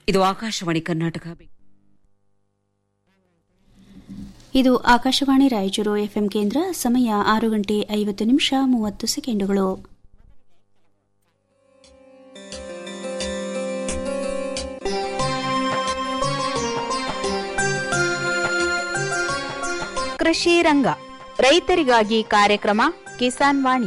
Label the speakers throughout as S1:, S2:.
S1: ಇದು ಆಕಾಶವಾಣಿ ಕರ್ನಾಟಕ
S2: ಇದು ಆಕಾಶವಾಣಿ ರಾಯಚೂರು ಎಫ್ಎಂ ಕೇಂದ್ರ ಸಮಯ ಆರು ಗಂಟೆ ಐವತ್ತು ನಿಮಿಷ ಮೂವತ್ತು ಸೆಕೆಂಡುಗಳು
S3: ಕೃಷಿ ರಂಗ ರೈತರಿಗಾಗಿ ಕಾರ್ಯಕ್ರಮ ಕಿಸಾನ್ ವಾಣಿ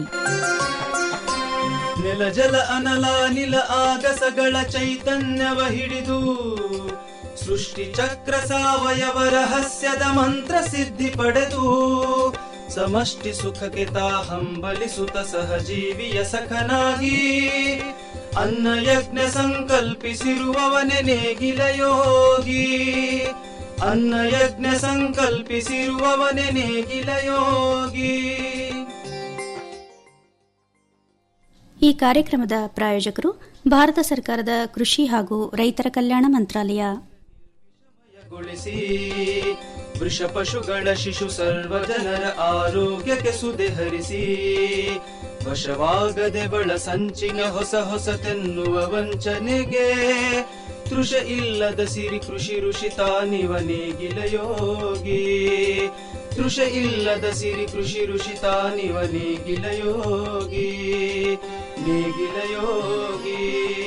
S4: ನೆಲ ಜಲ ಅನಲ ನಿಲ ಆಗಸಗಳ ಚೈತನ್ಯವ ಹಿಡಿದು ಸೃಷ್ಟಿ ಚಕ್ರ ಸಾವಯವ ರಹಸ್ಯದ ಮಂತ್ರ ಸಿದ್ಧಿ ಪಡೆದು ಸಮಷ್ಟಿ ಸುಖಕ್ಕೆ ತಾ ಹಂಬಲಿಸುತ್ತ ಸಹಜೀವಿಯ ಸಖನಾಗಿ ಅನ್ನ ಯಜ್ಞ ಸಂಕಲ್ಪಿಸಿರುವವನೆ ನೇಗಿಲ ಯೋಗಿ ಅನ್ನ ಯಜ್ಞ ಸಂಕಲ್ಪಿಸಿರುವವನೆ ನೇಗಿಲ ಯೋಗಿ
S2: ಈ ಕಾರ್ಯಕ್ರಮದ ಪ್ರಾಯೋಜಕರು ಭಾರತ ಸರ್ಕಾರದ ಕೃಷಿ ಹಾಗೂ ರೈತರ ಕಲ್ಯಾಣ ಮಂತ್ರಾಲಯ
S4: ಗೊಳಿಸಿ ವೃಷ ಪಶುಗಳ ಶಿಶು ಸರ್ವ ಜನರ ಆರೋಗ್ಯಕ್ಕೆ ಸುದೆ ಹರಿಸಿ ವಶವಾಗದೆ ಬಳ ಸಂಚಿನ ಹೊಸ ಹೊಸತೆನ್ನುವ ವಂಚನೆಗೆ ತೃಷ ಇಲ್ಲದ ಸಿರಿ ಕೃಷಿ ಋಷಿ ತಾನಿವ ನೇಗಿಲ ಯೋಗಿ ತೃಷ ಇಲ್ಲದ ಸಿರಿ ಕೃಷಿ ಋಷಿ ತಾನಿವ ನೇಗಿಲ ಯೋಗಿ ನೇಗಿಲ ಯೋಗಿ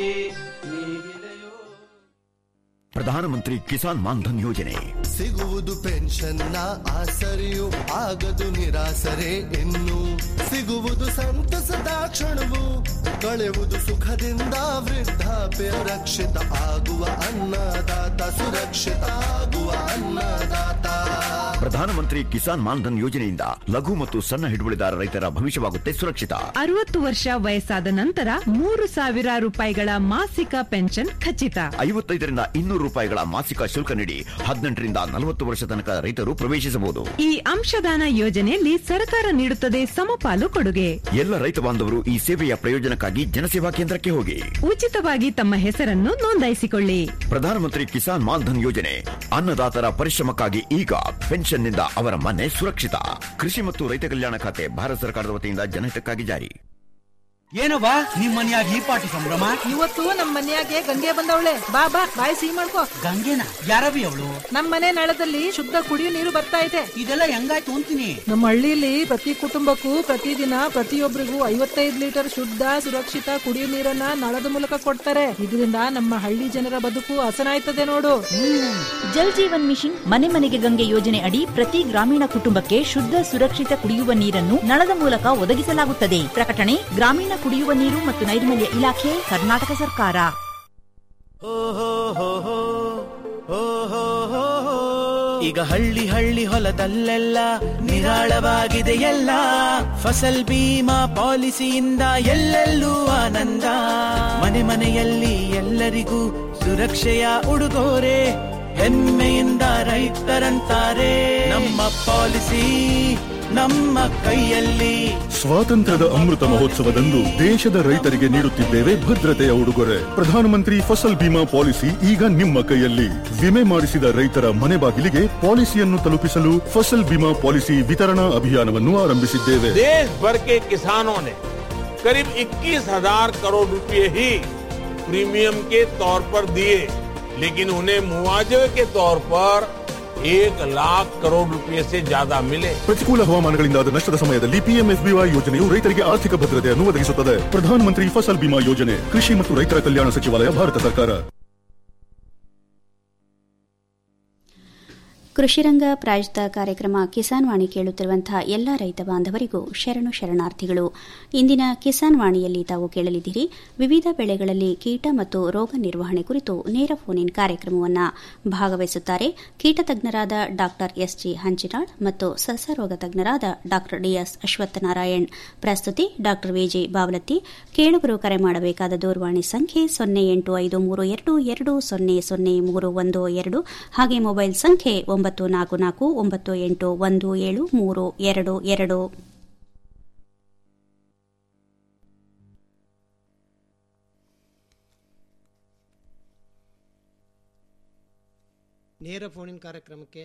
S4: ನೇಗಿಲ ಯೋಗಿ
S5: ಪ್ರಧಾನಮಂತ್ರಿ ಕಿಸಾನ್ ಮಾನ್ಧನ್ ಯೋಜನೆ
S6: ಸಿಗುವುದು ಪೆನ್ಷನ್ನ ಆಸರೆಯು ಆಗದು ನಿರಾಸರೆ ಇನ್ನು ಸಿಗುವುದು ಸಂತಸದ ಕ್ಷಣವು ಕಳೆವುದು ಸುಖದಿಂದ ವೃದ್ಧಾಪ್ಯ ರಕ್ಷಿತ ಆಗುವ ಅನ್ನದಾತ ಸುರಕ್ಷಿತ ಆಗುವ ಅನ್ನದಾತ
S5: ಪ್ರಧಾನಮಂತ್ರಿ ಕಿಸಾನ್ ಮಾನ್ಧನ್ ಯೋಜನೆಯಿಂದ ಲಘು ಮತ್ತು ಸಣ್ಣ ಹಿಡುವಳಿದಾರ ರೈತರ ಭವಿಷ್ಯವಾಗುತ್ತೆ ಸುರಕ್ಷಿತ
S7: ಅರವತ್ತು ವರ್ಷ ವಯಸ್ಸಾದ ನಂತರ ಮೂರು ಸಾವಿರ ರೂಪಾಯಿಗಳ ಮಾಸಿಕ ಪೆನ್ಷನ್ ಖಚಿತ
S5: ಐವತ್ತೈದರಿಂದ ಇನ್ನೂರು ರೂಪಾಯಿಗಳ ಮಾಸಿಕ ಶುಲ್ಕ ನೀಡಿ ಹದಿನೆಂಟರಿಂದ ನಲವತ್ತು ವರ್ಷ ತನಕ ರೈತರು ಪ್ರವೇಶಿಸಬಹುದು
S7: ಈ ಅಂಶದಾನ ಯೋಜನೆಯಲ್ಲಿ ಸರ್ಕಾರ ನೀಡುತ್ತದೆ ಸಮಪಾಲು ಕೊಡುಗೆ
S5: ಎಲ್ಲ ರೈತ ಬಾಂಧವರು ಈ ಸೇವೆಯ ಪ್ರಯೋಜನಕ್ಕಾಗಿ ಜನಸೇವಾ ಕೇಂದ್ರಕ್ಕೆ ಹೋಗಿ
S7: ಉಚಿತವಾಗಿ ತಮ್ಮ ಹೆಸರನ್ನು ನೋಂದಾಯಿಸಿಕೊಳ್ಳಿ
S5: ಪ್ರಧಾನಮಂತ್ರಿ ಕಿಸಾನ್ ಮಾನ್ಧನ್ ಯೋಜನೆ ಅನ್ನದಾತರ ಪರಿಶ್ರಮಕ್ಕಾಗಿ ಈಗ ಪೆನ್ಷನ್ನಿಂದ ಅವರ ಮನೆ ಸುರಕ್ಷಿತ ಕೃಷಿ ಮತ್ತು ರೈತ ಕಲ್ಯಾಣ ಖಾತೆ ಭಾರತ ಸರ್ಕಾರದ ವತಿಯಿಂದ ಜನಹಿತಕ್ಕಾಗಿ ಜಾರಿ
S8: ಏನವ್ವ ನಿಮ್ ಮನ್ಯಾಗ ಈ ಪಾಟಿ ಸಂಭ್ರಮ
S9: ಇವತ್ತು ನಮ್ ಮನ್ಯಾಗೆ ಗಂಗೆ ಬಂದವಳೆ ಬಾ ಬಾ ಬಾಯ್ ಸಿಹಿ ಮಾಡ್ಕೋ
S8: ಗಂಗೆನ ಯಾರವಿ ಅವಳು
S9: ನಮ್ ಮನೆ ನಳದಲ್ಲಿ ಶುದ್ಧ ಕುಡಿಯೋ ನೀರು ಬರ್ತಾ ಇದೆ
S8: ಇದೆಲ್ಲ ಹೆಂಗಾಯ್ತು ಅಂತೀನಿ
S9: ನಮ್ಮ ಹಳ್ಳಿಲಿ ಪ್ರತಿ ಕುಟುಂಬಕ್ಕೂ ಪ್ರತಿದಿನ ಪ್ರತಿಯೊಬ್ಬರಿಗೂ ಐವತ್ತೈದು ಲೀಟರ್ ಶುದ್ಧ ಸುರಕ್ಷಿತ ಕುಡಿಯೋ ನೀರನ್ನ ನಳದ ಮೂಲಕ ಕೊಡ್ತಾರೆ ಇದರಿಂದ ನಮ್ಮ ಹಳ್ಳಿ ಜನರ ಬದುಕು ಹಸನಾಯ್ತದೆ ನೋಡು
S10: ಜಲ್ ಜೀವನ್ ಮಿಷನ್ ಮನೆ ಮನೆಗೆ ಗಂಗೆ ಯೋಜನೆ ಅಡಿ ಪ್ರತಿ ಗ್ರಾಮೀಣ ಕುಟುಂಬಕ್ಕೆ ಶುದ್ಧ ಸುರಕ್ಷಿತ ಕುಡಿಯುವ ನೀರನ್ನು ನಳದ ಮೂಲಕ ಒದಗಿಸಲಾಗುತ್ತದೆ ಪ್ರಕಟಣೆ ಗ್ರಾಮೀಣ ಕುಡಿಯುವ ನೀರು ಮತ್ತು ನೈರ್ಮಲ್ಯ ಇಲಾಖೆ ಕರ್ನಾಟಕ ಸರ್ಕಾರ
S11: ಈಗ ಹಳ್ಳಿ ಹಳ್ಳಿ ಹೊಲದಲ್ಲೆಲ್ಲ ನಿರಾಳವಾಗಿದೆ ಎಲ್ಲ ಫಸಲ್ ಬೀಮಾ ಪಾಲಿಸಿಯಿಂದ ಎಲ್ಲೆಲ್ಲೂ ಆನಂದ ಮನೆ ಮನೆಯಲ್ಲಿ ಎಲ್ಲರಿಗೂ ಸುರಕ್ಷೆಯ ಉಡುಗೊರೆ ಹೆಮ್ಮೆಯಿಂದ ರೈತರಂತಾರೆ ನಮ್ಮ ಪಾಲಿಸಿ ನಮ್ಮ ಕೈಯಲ್ಲಿ
S12: ಸ್ವಾತಂತ್ರ್ಯದ ಅಮೃತ ಮಹೋತ್ಸವದಂದು ದೇಶದ ರೈತರಿಗೆ ನೀಡುತ್ತಿದ್ದೇವೆ ಭದ್ರತೆಯ ಉಡುಗೊರೆ ಪ್ರಧಾನಮಂತ್ರಿ ಫಸಲ್ ಬಿಮಾ ಪಾಲಿಸಿ ಈಗ ನಿಮ್ಮ ಕೈಯಲ್ಲಿ ವಿಮೆ ಮಾಡಿಸಿದ ರೈತರ ಮನೆ ಬಾಗಿಲಿಗೆ ಪಾಲಿಸಿಯನ್ನು ತಲುಪಿಸಲು ಫಸಲ್ ಬಿಮಾ ಪಾಲಿಸಿ ವಿತರಣಾ ಅಭಿಯಾನವನ್ನು ಆರಂಭಿಸಿದ್ದೇವೆ
S13: देश भर के किसानों ने करीब 21,000 करोड़ रुपए ही प्रीमियम के तौर पर दिए लेकिन उन्हें मुआवजे के तौर पर एक लाख करोड़ रुपए से ज्यादा मिले
S12: ಪ್ರತಿಕೂಲ ಹವಾಮಾನಗಳಿಂದಾದ ನಷ್ಟದ ಸಮಯದಲ್ಲಿ ಪಿಎಂಎಫ್ಬಿವೈ ಯೋಜನೆಯು ರೈತರಿಗೆ ಆರ್ಥಿಕ ಭದ್ರತೆಯನ್ನು ಒದಗಿಸುತ್ತದೆ ಪ್ರಧಾನಮಂತ್ರಿ ಫಸಲ್ ಬಿಮಾ ಯೋಜನೆ ಕೃಷಿ ಮತ್ತು ರೈತರ ಕಲ್ಯಾಣ ಸಚಿವಾಲಯ ಭಾರತ ಸರ್ಕಾರ
S2: ಕೃಷಿರಂಗ ಪ್ರಾಯೋಜಿತ ಕಾರ್ಯಕ್ರಮ ಕಿಸಾನ್ ವಾಣಿ ಕೇಳುತ್ತಿರುವಂತಹ ಎಲ್ಲ ರೈತ ಬಾಂಧವರಿಗೂ ಶರಣು ಶರಣಾರ್ಥಿಗಳು ಇಂದಿನ ಕಿಸಾನ್ ವಾಣಿಯಲ್ಲಿ ತಾವು ಕೇಳಲಿದ್ದೀರಿ ವಿವಿಧ ಬೆಳೆಗಳಲ್ಲಿ ಕೀಟ ಮತ್ತು ರೋಗ ನಿರ್ವಹಣೆ ಕುರಿತು ನೇರ ಫೋನ್ ಇನ್ ಕಾರ್ಯಕ್ರಮವನ್ನು ಭಾಗವಹಿಸುತ್ತಾರೆ ಕೀಟ ತಜ್ಞರಾದ ಡಾ ಎಸ್ಜಿ ಹಂಚಿನಾಳ್ ಮತ್ತು ಸಸ್ಯರೋಗ ತಜ್ಞರಾದ ಡಾ ಡಿಎಸ್ ಅಶ್ವತ್ಥನಾರಾಯಣ್ ಪ್ರಸ್ತುತಿ ಡಾ ವಿಜೆ ಬಾವಲತ್ತಿ ಕೇಳುಗರು ಕರೆ ಮಾಡಬೇಕಾದ ದೂರವಾಣಿ ಸಂಖ್ಯೆ ಸೊನ್ನೆ ಎಂಟು ಐದು ಮೂರು ಎರಡು ಎರಡು ಸೊನ್ನೆ ಸೊನ್ನೆ ಮೂರು ಒಂದು ಎರಡು ಹಾಗೆ ಮೊಬೈಲ್ ಸಂಖ್ಯೆ ಒಂಬತ್ತು ನಾಲ್ಕು ನಾಲ್ಕು ಒಂಬತ್ತು ಎಂಟು ಒಂದು ಏಳು ಮೂರು ಎರಡು ಎರಡು
S14: ನೇರ ಫೋನಿನ್ ಕಾರ್ಯಕ್ರಮಕ್ಕೆ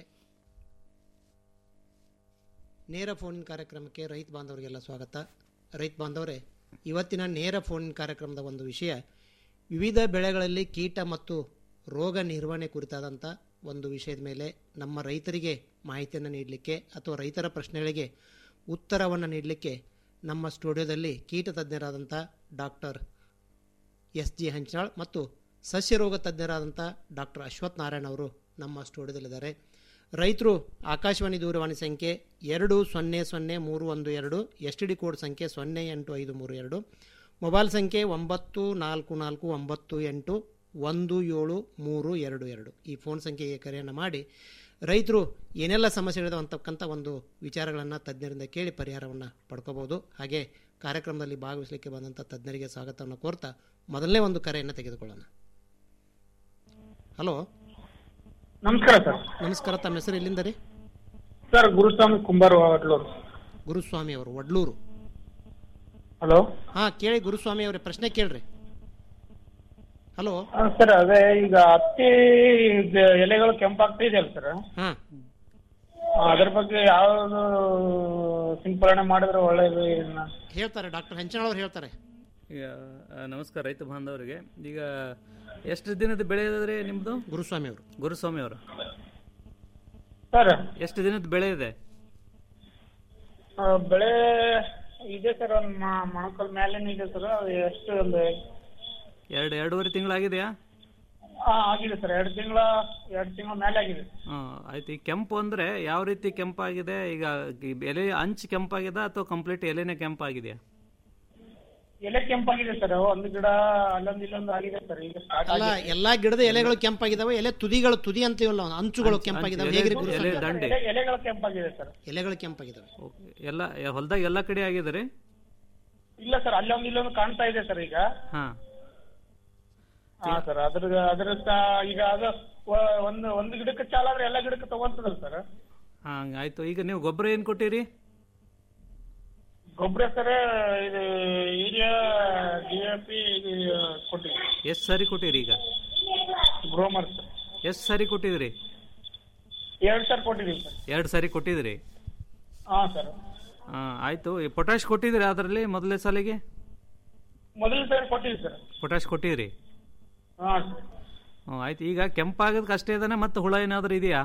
S14: ನೇರ ಫೋನಿನ್ ಕಾರ್ಯಕ್ರಮಕ್ಕೆ ರೈತ ಬಾಂಧವರಿಗೆಲ್ಲ ಸ್ವಾಗತ ರೈತ ಬಾಂಧವರೇ ಇವತ್ತಿನ ನೇರ ಫೋನಿನ್ ಕಾರ್ಯಕ್ರಮದ ಒಂದು ವಿಷಯ ವಿವಿಧ ಬೆಳೆಗಳಲ್ಲಿ ಕೀಟ ಮತ್ತು ರೋಗ ನಿರ್ವಹಣೆ ಕುರಿತಾದಂಥ ಒಂದು ವಿಷಯದ ಮೇಲೆ ನಮ್ಮ ರೈತರಿಗೆ ಮಾಹಿತಿಯನ್ನು ನೀಡಲಿಕ್ಕೆ ಅಥವಾ ರೈತರ ಪ್ರಶ್ನೆಗಳಿಗೆ ಉತ್ತರವನ್ನು ನೀಡಲಿಕ್ಕೆ ನಮ್ಮ ಸ್ಟುಡಿಯೋದಲ್ಲಿ ಕೀಟ ತಜ್ಞರಾದಂಥ ಡಾಕ್ಟರ್ ಎಸ್ ಜಿ ಹಂಚನಾಳ್ ಮತ್ತು ಸಸ್ಯರೋಗ ತಜ್ಞರಾದಂಥ ಡಾಕ್ಟರ್ ಅಶ್ವಥ್ ನಾರಾಯಣ್ ಅವರು ನಮ್ಮ ಸ್ಟುಡಿಯೋದಲ್ಲಿದ್ದಾರೆ ರೈತರು ಆಕಾಶವಾಣಿ ದೂರವಾಣಿ ಸಂಖ್ಯೆ ಎರಡು ಸೊನ್ನೆ ಸೊನ್ನೆ ಮೂರು ಒಂದು ಎರಡು ಎಸ್ ಟಿ ಡಿ ಕೋಡ್ ಸಂಖ್ಯೆ ಸೊನ್ನೆ ಎಂಟು ಐದು ಮೂರು ಎರಡು ಮೊಬೈಲ್ ಸಂಖ್ಯೆ ಒಂಬತ್ತು ನಾಲ್ಕು ನಾಲ್ಕು ಒಂಬತ್ತು ಎಂಟು ಒಂದು ಏಳು ಮೂರು ಎರಡು ಎರಡು ಈ ಫೋನ್ ಸಂಖ್ಯೆಗೆ ಕರೆಯನ್ನು ಮಾಡಿ ರೈತರು ಏನೆಲ್ಲ ಸಮಸ್ಯೆಗಳಿದಾವೆ ಅಂತಕ್ಕಂಥ ಒಂದು ವಿಚಾರಗಳನ್ನು ತಜ್ಞರಿಂದ ಕೇಳಿ ಪರಿಹಾರವನ್ನು ಪಡ್ಕೋಬೋದು ಹಾಗೆ ಕಾರ್ಯಕ್ರಮದಲ್ಲಿ ಭಾಗವಹಿಸಲಿಕ್ಕೆ ಬಂದಂಥ ತಜ್ಞರಿಗೆ ಸ್ವಾಗತವನ್ನು ಕೋರ್ತಾ ಮೊದಲನೇ ಒಂದು ಕರೆಯನ್ನು ತೆಗೆದುಕೊಳ್ಳೋಣ ಹಲೋ
S1: ನಮಸ್ಕಾರ ಸರ್
S14: ನಮಸ್ಕಾರ ತಮ್ಮ ಹೆಸರು ಎಲ್ಲಿಂದ ರೀ
S1: ಸರ್ ಗುರುಸ್ವಾಮಿ ಕುಂಬಾರ್ ವಡ್ಲೂರು
S14: ಗುರುಸ್ವಾಮಿ ಅವರು ವಡ್ಲೂರು
S1: ಹಲೋ
S14: ಹಾಂ ಕೇಳಿ ಗುರುಸ್ವಾಮಿ ಅವರೇ ಪ್ರಶ್ನೆ ಕೇಳ್ರಿ ಹಲೋ
S1: ಸರ್ ಅದೇ ಈಗ ಹತ್ತಿ ಇದ್ ಎಲೆಗಳು ಕೆಂಪಾಗ್ತಾ ಇದೆಯಲ್ಲ ಸರ್
S14: ಹಾಂ
S1: ಅದ್ರ ಬಗ್ಗೆ ಯಾವ್ದು ಸಿಂಪರಣೆ ಮಾಡಿದ್ರೆ ಒಳ್ಳೇದು ಇದನ್ನ
S14: ಹೇಳ್ತಾರೆ ಡಾಕ್ಟರ್ ಹಂಚನಾಳ್ ಅವ್ರು ಹೇಳ್ತಾರೆ
S15: ಈಗ ಆ, ನಮಸ್ಕಾರ ರೈತ ಬಾಂಧವರಿಗೆ ಈಗ ಎಷ್ಟು ದಿನದ ಬೆಳೆ ಇದೆ ನಿಮ್ದು
S14: ಗುರುಸ್ವಾಮಿ ಅವರು
S15: ಗುರುಸ್ವಾಮಿ ಅವರು
S1: ಸರ್
S15: ಎಷ್ಟು ದಿನದ ಬೆಳೆ ಇದೆ
S1: ಆ, ಬೆಳೆ ಇದೆ ಸರ್ ಒಂದ್ ಮ- ಮೊಣಕಾಲ್ ಮೇಲೇನು ಇದೆ ಸರ್ ಅದು ಎಷ್ಟು ಒಂದು
S15: ಎರಡು ಎರಡೂವರೆ ತಿಂಗಳಾಗಿದೆಯಾ
S1: ಆ, ಆಗಿದೆ ಸರ್ ಎರಡು ತಿಂಗಳ ಎರಡು ತಿಂಗಳ ಮೇಲೆ ಆಗಿದೆ
S15: ಹಾಂ ಆಯ್ತು ಈ ಕೆಂಪು ಅಂದರೆ ಯಾವ ರೀತಿ ಕೆಂಪಾಗಿದೆ ಈಗ ಈ ಎಲೆ ಅಂಚು ಕೆಂಪಾಗಿದೆ ಅಥವಾ ಕಂಪ್ಲೀಟ್ ಎಲೆನೇ ಕೆಂಪಾಗಿದೆಯಾ
S1: ಎಲೆ ಕೆಂಪಾಗಿದೆ ಸರ್ ಒಂದು ಗಿಡ ಅಲ್ಲೊಂದು ಇಲ್ಲೊಂದು ಆಗಿದೆ ಸರ್ ಈಗ ಸ್ಟಾರ್ಟ್
S14: ಅಲ್ಲ
S1: ಆಗಿದೆ
S14: ಎಲ್ಲಾ ಗಿಡದ ಎಲೆಗಳು ಕೆಂಪಾಗಿದಾವೆ ಎಲೆ ತುದಿಗಳು ತುದಿ ಅಂತೀವಲ್ಲ ಅಂಚುಗಳು ಕೆಂಪಾಗಿದಾವೆ
S15: ಎಲೆ-
S14: ಹೇಗ್ರಿ
S15: ಎಲೆ
S14: ಗುರುಸ್ವಾಮಿ ಅವ್ರೆ?
S15: ದಂಡೆ.
S1: ಎಲೆ- ಎಲೆಗಳು ಕೆಂಪಾಗಿದೆ ಸರ್
S14: ಎಲೆಗಳು ಕೆಂಪಾಗಿದಾವೆ
S15: ಎಲ್ಲ ಹೊಲದಾಗ ಎಲ್ಲ ಕಡೆ ಆಗಿದೆ ರೀ
S1: ಇಲ್ಲ ಸರ್ ಅಲ್ಲೊಂದು ಇಲ್ಲೊಂದು ಕಾಣ್ತಾ ಇದೆ ಸರ್ ಈಗ
S15: ಹಾಂ
S1: ಹಾ ಸರ್ ಅದ್ರ ಅದ್ರ ಸ- ಈಗ ಅದು ವ- ಒಂದು ಒಂದು ಗಿಡಕ್ಕೆ ಚಾಲಾದ್ರೆ ಎಲ್ಲ ಗಿಡಕ್ಕೆ ತಗೊಂತದಲ್ಲ ಸರ್
S15: ಹಾಂ ಆಯ್ತು ಈಗ ನೀವು ಗೊಬ್ಬರ ಏನು ಕೊಟ್ಟಿರಿ
S1: ಗೊಬ್ಬರ ಸರ್ ಇದು ಯೂರಿಯಾ ಡಿ ಎ ಪಿ ಕೊಟ್ಟಿವಿ
S15: ಎಷ್ಟು ಸರಿ ಕೊಟ್ಟಿರಿ ಈಗ
S1: ಗ್ರೋಮರ್ ಸರ್
S15: ಎಷ್ಟು ಸರಿ ಕೊಟ್ಟಿದ್ರಿ
S1: ಎರಡು ಸರ್ ಕೊಟ್ಟಿದೀವಿ ಸರ್
S15: ಎರಡು ಸರಿ ಕೊಟ್ಟಿದ್ರಿ
S1: ಹಾ ಸರ್
S15: ಹಾಂ ಆಯಿತು ಈ ಪೊಟ್ಯಾಶ್ ಕೊಟ್ಟಿದ್ರಿ ಅದರಲ್ಲಿ ಮೊದಲನೇ ಸಾಲಿಗೆ
S1: ಮೊದಲ ಸರಿ ಕೊಟ್ಟಿವಿ ಸರ್
S15: ಪೊಟ್ಯಾಶ್ ಕೊಟ್ಟಿದ್ರಿ
S1: ಹಾ ಸರ್
S15: ಹ್ಞೂ ಆಯ್ತು ಈಗ ಕೆಂಪಾಗೋದಕ್ಕೆ ಅಷ್ಟೇ ಇದಾನೆ ಮತ್ತೆ ಹುಳ ಏನಾದರೂ ಇದೆಯಾ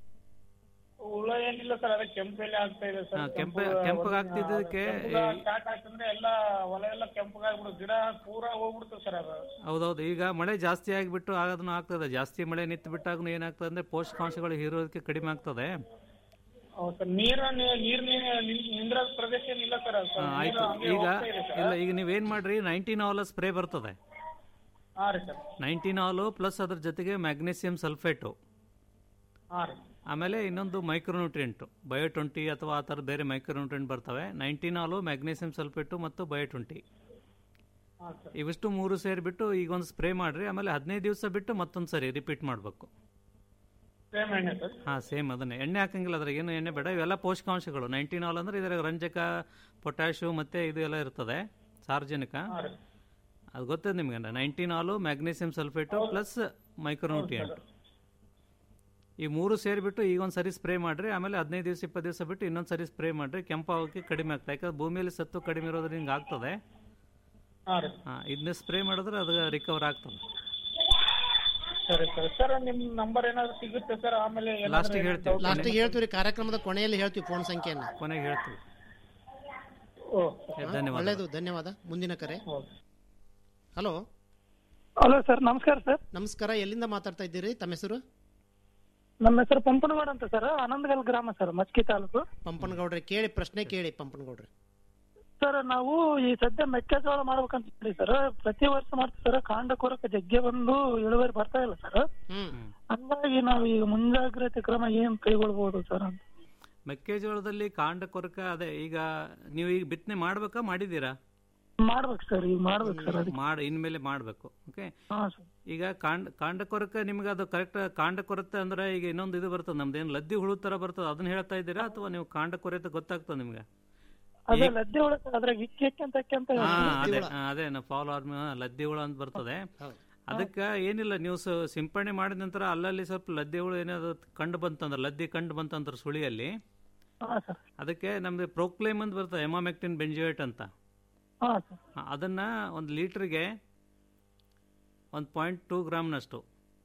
S1: ಹುಳ ಏನಿಲ್ಲ ಸರ್ ಅದೇ ಕೆಂಪೆಲೆ ಆಗ್ತಾ ಇದೆ ಸರ್
S15: ಹಾ, ಕೆಂಪೆ ಕೆಂಪಗೆ ಆಗ್ತಿದ್ದಕ್ಕೆ
S1: ಸ್ಟಾರ್ಟ್ ಆಗ್ತಂದ್ರೆ ಎಲ್ಲ ಹೊಲ ಎಲ್ಲ ಕೆಂಪಗಾಗ್ಬಿಡುತ್ತೆ ಗಿಡ ಪೂರಾ ಹೋಗ್ಬಿಡ್ತದೆ ಸರ್ ಅದು
S15: ಹೌದೌದು ಈಗ ಮಳೆ ಜಾಸ್ತಿ ಆಗಿಬಿಟ್ಟು ಆಗೋದನ್ನು ಆಗ್ತದೆ ಜಾಸ್ತಿ ಮಳೆ ನಿಂತು ಬಿಟ್ಟಾಗ ಏನಾಗ್ತದೆ ಅಂದರೆ ಪೋಷಕಾಂಶಗಳು ಹೀರೋದಕ್ಕೆ ಕಡಿಮೆ ಆಗ್ತದೆ
S1: ಹೌದು ಸರ್ ನೀರ ನೀರ್ ನಿಂದ್ರ ಪ್ರದೇಶ ಏನಿಲ್ಲ ಸರ್ ಅದು
S15: ಹಾ,
S1: ಸ್ವಲ್ಪ
S15: ಆಯ್ತು
S1: ನೀರು ಹಂಗೆ
S15: ಈಗ
S1: ಹೋಗ್ತಾ ಇದೆ ಸರ್.
S15: ಇಲ್ಲ ಈಗ ನೀವೇನು ಮಾಡ್ರಿ ನೈನ್ಟೀನ್ ಆಲ್ ಸ್ಪ್ರೇ ಬರ್ತದೆ
S1: ಹಾ ರೀ ಸರ್
S15: ನೈನ್ಟೀನ್ ಆಲು ಪ್ಲಸ್ ಅದ್ರ ಜೊತೆಗೆ ಮ್ಯಾಗ್ನೀಸಿಯಂ ಸಲ್ಫೇಟು
S1: ಹಾ ರೀ
S15: ಆಮೇಲೆ ಇನ್ನೊಂದು ಮೈಕ್ರೋನ್ಯೂಟ್ರಿಯೆಂಟು ಬಯೋ ಟ್ವೆಂಟಿ ಅಥವಾ ಆ ಥರ ಬೇರೆ ಮೈಕ್ರೋನ್ಯೂಟ್ರಿಯೆಂಟ್ ಬರ್ತವೆ ನೈನ್ಟೀನ್ ಆಲು ಮ್ಯಾಗ್ನೀಸಿಯಂ ಸಲ್ಫೇಟು ಮತ್ತು ಬಯೋ ಟ್ವೆಂಟಿ
S1: ಹಾ ಸರ್
S15: ಇವಿಷ್ಟು ಮೂರು ಸೇರಿಬಿಟ್ಟು ಈಗ ಒಂದು ಸ್ಪ್ರೇ ಮಾಡಿರಿ ಆಮೇಲೆ ಹದಿನೈದು ದಿವಸ ಬಿಟ್ಟು ಮತ್ತೊಂದು ಸರಿ ರಿಪೀಟ್ ಮಾಡಬೇಕು
S1: ಸೇಮ್ ಎಣ್ಣೆ ಸರ್
S15: ಹಾಂ ಸೇಮ್ ಅದನ್ನೇ ಎಣ್ಣೆ ಹಾಕಂಗಿಲ್ಲ ಅದ್ರಾಗ ಏನು ಎಣ್ಣೆ ಬೇಡ ಇವೆಲ್ಲ ಪೋಷಕಾಂಶಗಳು ನೈನ್ಟೀನ್ ಆಲ್ ಅಂದರೆ ಇದರಾಗ ರಂಜಕ ಪೊಟ್ಯಾಶು ಮತ್ತು ಇದು ಎಲ್ಲ ಇರ್ತದೆ ಸಾರ್ವಜನಿಕ
S1: ಹಾ ರೀ
S15: ಅದು ಗೊತ್ತದ ನಿಮ್ಗೆ nineteen all magnesium sulphate plus micronutrient ಈ ಮೂರು ಸೇರಿಬಿಟ್ಟು ಈಗ ಒಂದು ಸರಿ ಸ್ಪ್ರೇ ಮಾಡಿರಿ ಆಮೇಲೆ ಹದಿನೈದು ದಿವಸ ಇಪ್ಪತ್ತು ದಿವಸ ಬಿಟ್ಟು ಇನ್ನೊಂದು ಸರಿ ಸ್ಪ್ರೇ ಮಾಡಿರಿ ಕೆಂಪಾಗೋಕ್ಕೆ ಕಡಿಮೆ ಆಗ್ತದೆ ಯಾಕಂದ್ರೆ ಭೂಮಿಯಲ್ಲಿ ಸತ್ತು ಕಡಿಮೆ ಇರೋದ್ರಿಂದ ಹಿಂಗೆ ಆಗ್ತದೆ
S1: ಹಾ ರೀ
S15: ಹಾಂ ಇದನ್ನ ಸ್ಪ್ರೇ ಮಾಡಿದ್ರೆ ಅದು ರಿಕವರ್ ಆಗ್ತದೆ
S1: ಸರಿ ಸರ್ ಸರ್ ನಿಮ್ ನಂಬರ್ ಏನಾದ್ರು ಸಿಗುತ್ತೆ ಸರ್ ಆಮೇಲೆ ಏನಾದ್ರು
S15: ಲಾಸ್ಟಿಗೆ
S1: ಏನಾದ್ರು
S15: ಹೇಳ್ತೀವಿ.
S1: doubt
S14: ಲಾಸ್ಟಿಗೆ ಹೇಳ್ತೀವಿ ರೀ ಕಾರ್ಯಕ್ರಮದ ಕೊನೆಯಲ್ಲಿ ಹೇಳ್ತೀವಿ ಫೋನ್ ಸಂಖ್ಯೆಯನ್ನ
S15: ಕೊನೆಗೆ ಹೇಳ್ತೀವಿ
S1: ಓ
S14: ಹಾ,
S15: ಧನ್ಯವಾದ.
S14: ಒಳ್ಳೇದು ಧನ್ಯವಾದ ಮುಂದಿನ ಕರೆ ಹಲೋ
S16: ಹಲೋ ಸರ್ ನಮಸ್ಕಾರ ಸರ್
S14: ನಮಸ್ಕಾರ ಎಲ್ಲಿಂದ ಮಾತಾಡ್ತಾ ಇದ್ದೀರಿ ತಮ್ಮ ಹೆಸರು
S16: ನಮ್ಮ ಹೆಸರು ಪಂಪನಗೌಡ ಅಂತ ಸರ್ ಆನಂದಗಲ್ ಗ್ರಾಮ ಸರ್ ಮಸ್ಕಿ ತಾಲೂಕು
S14: ಪಂಪನಗೌಡ್ರೆ ಕೇಳಿ ಪ್ರಶ್ನೆ ಕೇಳಿ ಪಂಪನಗೌಡ್ರೆ
S16: ಸರ್ ನಾವು ಈ ಸದ್ಯ ಮೆಕ್ಕೆಜೋಳ ಮಾಡ್ಬೇಕಂತ ಹೇಳಿ ಸರ್ ಪ್ರತಿ ವರ್ಷ ಮಾಡ್ತೀವಿ ಸರ್ ಕಾಂಡ ಕೊರಕ ಜಗ್ಗೆ ಬಂದು ಇಳುವರಿ ಬರ್ತಾ ಇಲ್ಲ ಸರ್ ಹಂಗಾಗಿ ನಾವು ಈಗ ಮುಂಜಾಗ್ರತೆ ಕ್ರಮ ಏನ್ ಕೈಗೊಳ್ಬಹುದು ಸರ್ ಅಂತ
S15: ಮೆಕ್ಕೆಜೋಳದಲ್ಲಿ ಕಾಂಡ ಕೊರಕ ಅದೇ ಈಗ ನೀವು ಈಗ ಬಿತ್ತನೆ ಮಾಡ್ಬೇಕಾ ಮಾಡಿದ್ದೀರಾ
S16: ಮಾಡ್ಬೇಕು ಸರ್ ಈಗ ಮಾಡ್ಬೇಕು ಸರ್ ಅದಕ್ಕೆ
S15: ಮಾಡ ಇನ್ಮೇಲೆ ಮಾಡಬೇಕು ಓಕೆ
S16: ಹಾ ಸರ್
S15: ಈಗ ಕಾಂಡ ಕಾಂಡ ಕೊರಕ ನಿಮ್ಗೆ ಅದು ಕರೆಕ್ಟ್ ಕಾಂಡ ಕೊರತೆ ಅಂದ್ರೆ ಈಗ ಇನ್ನೊಂದು ಇದು ಬರ್ತದೆ ನಮ್ದು ಏನು ಲದ್ದಿ ಹುಳು ತರ ಬರ್ತದೆ ಅದನ್ನ ಹೇಳ್ತಾ ಇದ್ದೀರಾ ಅಥವಾ ನೀವು ಕಾಂಡ ಕೊರತೆ ಗೊತ್ತಾಗ್ತದೆ ನಿಮ್ಗೆ
S16: ಅದೇ ಲದ್ದೆ ಒಳಗೆ ಅದ್ರಾಗ ಇಕ್ಕಿ ಇಕ್ಕಿ ಅಂತ ಇಕ್ಕಿ ಅಂತ
S15: ಹಾ, ಅದೇ ಹಾ, ಅದೇ ಫಾಲ್ ಆರ್ಮಿ ಲದ್ದಿ ಹುಳ ಅಂತ ಬರ್ತದೆ ಅದಕ್ಕೆ ಏನಿಲ್ಲ ನೀವು ಸ- ಸಿಂಪಡಣೆ ಮಾಡಿದ ನಂತರ ಅಲ್ಲಲ್ಲಿ ಸ್ವಲ್ಪ ಲದ್ದಿ ಹುಳು ಏನಾದ್ರು ಕಂಡು ಬಂತಂದ್ರೆ ಲದ್ದಿ ಕಂಡು ಬಂತಂದ್ರೆ ಸುಳಿಯಲ್ಲಿ
S16: ಹಾ ಸರ್
S15: ಅದಕ್ಕೆ ನಮ್ದು ಪ್ರೋಕ್ಲೇಮ್ ಅಂತ ಬರ್ತದೆ ಎಮಾಮೆಕ್ಟಿನ್ ಬೆಂಜೋಯೇಟ್ ಅಂತ
S16: ಹಾ ಸರ್
S15: ಹಾ, ಅದನ್ನ ಒಂದು ಲೀಟ್ರಿಗೆ ಒಂದು ಪಾಯಿಂಟ್ ಟೂ ಗ್ರಾಮ್ನಷ್ಟು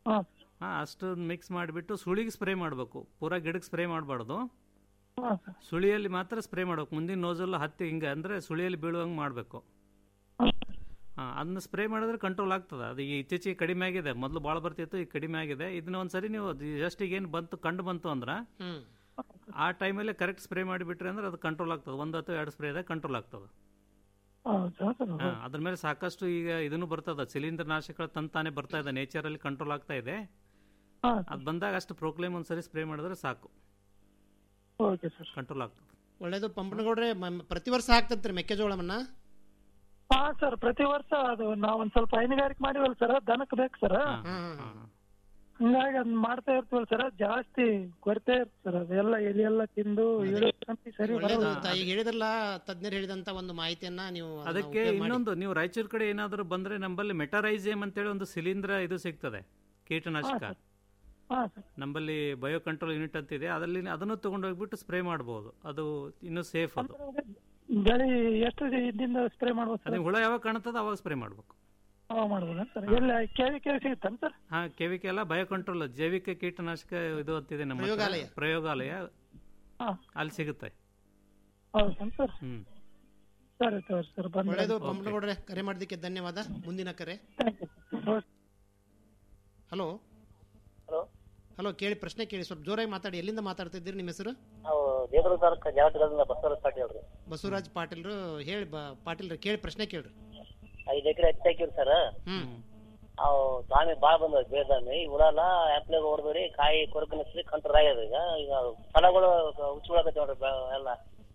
S16: ಹಾಂ
S15: ಹಾಂ ಅಷ್ಟು ಮಿಕ್ಸ್ ಮಾಡಿಬಿಟ್ಟು ಸುಳಿಗೆ ಸ್ಪ್ರೇ ಮಾಡಬೇಕು ಪೂರಾ ಗಿಡಕ್ಕೆ ಸ್ಪ್ರೇ ಮಾಡಬಾರ್ದು
S16: ಹಾಂ ಸರ್
S15: ಸುಳಿಯಲ್ಲಿ ಮಾತ್ರ ಸ್ಪ್ರೇ ಮಾಡ್ಬೇಕು ಮುಂದಿನ ನೋಜಲ್ ಹತ್ತಿ ಹಿಂಗೆ ಅಂದರೆ ಸುಳಿಯಲ್ಲಿ ಬೀಳುವಂಗೆ ಮಾಡಬೇಕು ಹಾಂ ಅದನ್ನ ಸ್ಪ್ರೇ ಮಾಡಿದ್ರೆ ಕಂಟ್ರೋಲ್ ಆಗ್ತದೆ ಅದು ಈಗ ಇತ್ತೀಚೆಗೆ ಕಡಿಮೆ ಆಗಿದೆ ಮೊದಲು ಭಾಳ ಬರ್ತಿತ್ತು ಈಗ ಕಡಿಮೆ ಆಗಿದೆ ಇದನ್ನ ಒಂದ್ಸರಿ ನೀವು ಜಸ್ಟ್ ಈಗ ಏನು ಬಂತು ಕಂಡು ಬಂತು ಅಂದ್ರೆ
S14: ಹ್ಮ್
S15: ಆ ಟೈಮಲ್ಲಿ ಕರೆಕ್ಟ್ ಸ್ಪ್ರೇ ಮಾಡಿಬಿಟ್ರೆ ಅಂದ್ರೆ ಅದು ಕಂಟ್ರೋಲ್ ಆಗ್ತದೆ ಒಂದು ಅಥವಾ ಎರಡು ಸ್ಪ್ರೇದಾಗ ಕಂಟ್ರೋಲ್ ಆಗ್ತದೆ
S16: ಹೌದಾ ಸರ್
S15: ಹಾಂ ಅದ್ರ ಮೇಲೆ ಸಾಕಷ್ಟು ಈಗ ಇದನ್ನು ಬರ್ತದೆ ಶಿಲೀಂಧ್ರ ನಾಶಕಗಳು ತಂತಾನೆ ಬರ್ತಾ ಇದೆ ನೇಚರಲ್ಲಿ ಕಂಟ್ರೋಲ್ ಆಗ್ತಾ ಇದೆ
S16: ಹಾಂ
S15: ಅದು ಬಂದಾಗ ಅಷ್ಟು ಪ್ರೋಕ್ಲೇಮ್ ಒಂದ್ಸರಿ ಸ್ಪ್ರೇ ಮಾಡಿದ್ರೆ ಸಾಕು
S16: ಓಕೆ ಸರ್
S15: ಕಂಟ್ರೋಲ್ ಆಗ್ತದೆ
S14: ಒಳ್ಳೇದು ಪಂಪನಗೌಡ್ರೆ ಮ- ಪ್ರತಿ ವರ್ಷ ಹಾಕ್ತಂತ್ರಿ ಮೆಕ್ಕೆಜೋಳವನ್ನ
S16: ಹಾ ಸರ್ ಪ್ರತಿ ವರ್ಷ ಅದು ನಾವು ಒಂದ್ ಸ್ವಲ್ಪ ಹೈನುಗಾರಿಕೆ ಮಾಡಿವಲ್ಲ ಸರ್ ದನಕ್ಕೆ ಬೇಕು ಸರ್ ಹಂಗಾಗಿ ಅದ್ ಮಾಡ್ತಾ ಇರ್ತೀವಲ್ಲ ಸರ್ ಜಾಸ್ತಿ ಕೊರತೆ ಇರ್ತದೆ ಸರ್ ಅದೆಲ್ಲ ಎಲೆ ಎಲ್ಲ ತಿಂದು ಇಳುವರಿ ಸರಿ
S14: ಒಳ್ಳೇದು
S16: ಬರೋದು
S14: ತ- ಈಗ ಹೇಳಿದ್ರಲ್ಲ ತಜ್ಞರು ಹೇಳಿದಂತ ಒಂದು ಮಾಹಿತಿಯನ್ನ ನೀವು ಅದನ್ನ
S15: ಅದಕ್ಕೆ
S14: ಉಪಯೋಗ ಮಾಡಿ.
S15: ಇನ್ನೊಂದು ನೀವು ರಾಯಚೂರು ಕಡೆ ಏನಾದರೂ ಬಂದ್ರೆ ನಮ್ಮಲ್ಲಿ ಮೆಟರೈಸಿಯಂ ಅಂತೇಳಿ ಒಂದು ಶಿಲೀಂಧ್ರ ಇದು ಸಿಗ್ತದೆ ಕೀಟನಾಶಕ
S16: ಹಾ ಸರ್
S15: ನಮ್ಮಲ್ಲಿ ಬಯೋ ಕಂಟ್ರೋಲ್ ಯೂನಿಟ್ ಅಂತ ಇದೆ ಅದರಲ್ಲಿ ಅದನ್ನು ತಗೊಂಡು ಹೋಗ್ಬಿಟ್ಟು ಸ್ಪ್ರೇ ಮಾಡ್ಬೋದು ಅದು ಇನ್ನೂ ಸೇಫ್ ಅದು
S16: ಬೆಳೆ ಎಷ್ಟು ಇದ್ದಿಂದ ಸ್ಪ್ರೇ ಮಾಡ್ಬೋದು ಸರ್
S15: ಅದೇ ಹುಳ ಯಾವಾಗ ಕಾಣ್ತದ ಅವಾಗ ಸ್ಪ್ರೇ ಮಾಡ್ಬೇಕು
S16: ಅವಾಗ ಮಾಡ್ಬೋದಾ ಸರ್ ಎಲ್ಲ ಕೇಳಿ ಕೇಳಿ ಸಿಗುತ್ತಾನೆ ಸರ್
S15: ಹಾ ಕೆವಿಕೆ ಎಲ್ಲ ಬಯೋ ಕಂಟ್ರೋಲ್ ಜೈವಿಕ ಕೀಟನಾಶಕ ಇದು ಅಂತಿದೆ ನಮ್ಮ ಹತ್ರ.
S14: ಪ್ರಯೋಗಾಲಯ.
S15: ಪ್ರಯೋಗಾಲಯ
S16: ಹಾ.
S15: ಅಲ್ಲಿ ಸಿಗುತ್ತೆ
S16: ಹೌದಾ ಸರ್
S15: ಹ್ಮ್
S16: ಸರಿ ತಗೋರಿ ಸರ್ ಬಂದ್ರೆ
S14: ಒಳ್ಳೇದು ಪಂಪನಗೌಡ್ರೆ ಕರೆ ಮಾಡೋದಕ್ಕೆ ಧನ್ಯವಾದ ಮುಂದಿನ ಕರೆ ಹಲೋ
S17: ಹಲೋ
S14: ಹಲೋ ಕೇಳಿ ಪ್ರಶ್ನೆ ಕೇಳಿ ಸ್ವಲ್ಪ ಜೋರಾಗಿ ಮಾತಾಡಿ ಎಲ್ಲಿಂದ ಮಾತಾಡ್ತಿದ್ದೀರಿ ನಿಮ್ಮ ಹೆಸರು
S17: ನಾವು ದೇವದುರ್ಗ ತಾಲೂಕು ಜಾವಟದಿಂದ ಬಸವರಾಜ್ ಪಾಟೀಲ್ ರೀ
S14: ಬಸವರಾಜ್ ಪಾಟೀಲ್ರು ಹೇಳಿ ಬ- ಪಾಟೀಲ್ರು ಕೇಳಿ ಪ್ರಶ್ನೆ ಕೇಳ್ರಿ
S17: ಐದು ಎಕರೆ ಹತ್ತಿ ಹಾಕಿವ್ರಿ ಸರ್
S14: ಹ್ಮ್
S17: ಅವು ದಾಮಿ ಭಾಳ ಬಂದವ್ ಬೇದಾಮಿ ಈ ಹುಳ ಎಲ್ಲ ಆ್ಯಪ್ಲಾಗ ಹೊಡೆದ್ರಿ ಕಾಯಿ ಕೊರಕ ನಿಸ್ರಿ ಕಂಟ್ರೋಲ್ ಆಗ್ಯದ ಈಗ ಈಗ ಫಲಗಳು ಉಚ್ಕೊಳಕತ್ತಿ ನೋಡ್ರಿ ಬೆ- ಎಲ್ಲ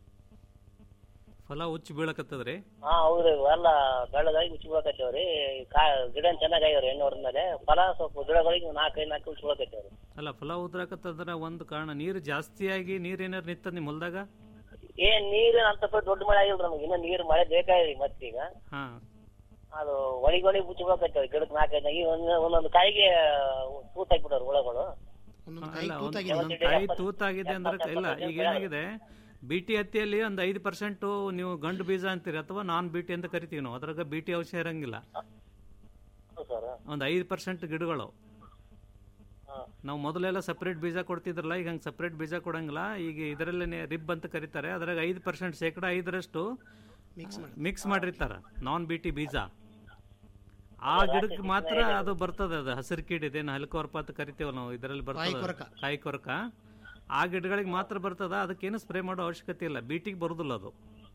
S15: ಫಲ ಉಚ್ಚಿ ಬೀಳಕತ್ತದ್ರಿ
S17: ಹಾ ಹೌದ್ರಿ ಎಲ್ಲ ಬೆಳ್ಳಗಾಗಿ ಉಚ್ಕೊಳಕತ್ತೇವ್ರಿ ಕಾ ಗಿಡ ಚೆನ್ನಾಗಿ ಆಗ್ಯಾವ್ರಿ ಎಣ್ಣೆ ಹೊಡೆದ್ಮೇಲೆ ಫಲ ಸ್ವಲ್ಪ ಗಿಡಗಳಿಗೆ ನಾಲ್ಕೈದು ನಾಲ್ಕು ಉಚ್ಕೊಳಕತ್ತೇವ್ರಿ
S15: ಅಲ್ಲ ಫಲ ಉದ್ರಾಕತ್ತಂದ್ರ ಒಂದು ಕಾರಣ ನೀರು ಜಾಸ್ತಿಯಾಗಿ ನೀರೇನಾರು ನಿಂತದ ನಿಮ್ಮ ಹೊಲ್ದಾಗ
S17: ಏನ್ ನೀರು ಅಂತ ಪಟ್ಟು ದೊಡ್ಡ ಮಳೆ ಆಗಿಲ್ರಿ ನಮ್ಗೆ ಇನ್ನ ನೀರು ಮಳೆ ಬೇಕಾಗ್ರಿ ಮತ್ತೀಗ
S15: ಹಾ
S17: ಅದು ಒಳಗೆ ಒಳಗೆ ಉಚ್ಕೊಳಕತ್ತೇವ್ರಿ ಗಿಡಕ್ಕೆ ನಾಲ್ಕೈದು ಈ ಒಂದ್ ಒಂದೊಂದು ಕಾಯಿಗೆ ತೂತ್ ಹಾಕ್ಬಿಟ್ಟವ್ರಿ ಹುಳಗಳು
S15: ಅಲ್ಲ ಒಂದ್ ಒಂದೊಂದ್ ಕಾಯಿ ತೂತಾಗಿದೆ ಅಂದ್ರೆ ಇಲ್ಲ ಈಗ ಏನಾಗಿದೆ ಬಿ ಟಿ ಹತ್ತಿಯಲ್ಲಿ ಒಂದು ಐದು ಪರ್ಸೆಂಟು ನೀವು ಗಂಡು ಬೀಜ ಅಂತೀರಿ ಅಥವಾ ನಾನ್ ಬಿ ಟಿ ಅಂತ ಕರಿತೀವಿ ನಾವು ಅದ್ರಾಗ ಬಿ ಟಿ ಅಂಶ ಇರಂಗಿಲ್ಲ
S17: ಹೌದು ಸರ್
S15: ಒಂದು ಐದು ಪರ್ಸೆಂಟ್ ಗಿಡಗಳು ನಾವು ಮೊದಲೆಲ್ಲ ಸಪ್ರೇಟ್ ಬೀಜ ಕೊಡ್ತಿದ್ರಲ್ಲ ಈಗ ಹಂಗೆ ಸಪ್ರೇಟ್ ಬೀಜ ಕೊಡಂಗಿಲ್ಲ ಈಗ ಇದರಲ್ಲೇ ರಿಬ್ ಅಂತ ಕರೀತಾರೆ ಅದ್ರಾಗ ಐದು ಪರ್ಸೆಂಟ್ ಶೇಕಡ ಐದರಷ್ಟು
S14: ಮಿಕ್ಸ್ ಮಾಡಿ
S15: ಮಿಕ್ಸ್ ಮಾಡಿರ್ತಾರ ನಾನ್ ಬಿ ಟಿ ಬೀಜ ಆ ಗಿಡಕ್ಕೆ ಮಾತ್ರ ಅದು ಬರ್ತದೆ ಅದು ಹಸಿರು ಕೀಡ್ ಇದೇನು ಹಲ್ಕೋರ್ಪ ಅಂತ ಕರಿತೀವಲ್ಲ ನಾವು ಇದರಲ್ಲಿ
S14: ಕಾಯಿ ಕೊರಕ.
S15: ಬರ್ತದೆ ಕಾಯಿ ಕೊರಕ ಆ ಗಿಡಗಳಿಗೆ ಮಾತ್ರ ಬರ್ತದ ಅದಕ್ಕೇನು ಸ್ಪ್ರೇ ಮಾಡೋ ಅವಶ್ಯಕತೆ ಇಲ್ಲ ಬೀಟಿಗೆ ಬರುದಿಲ್ಲ ಅದು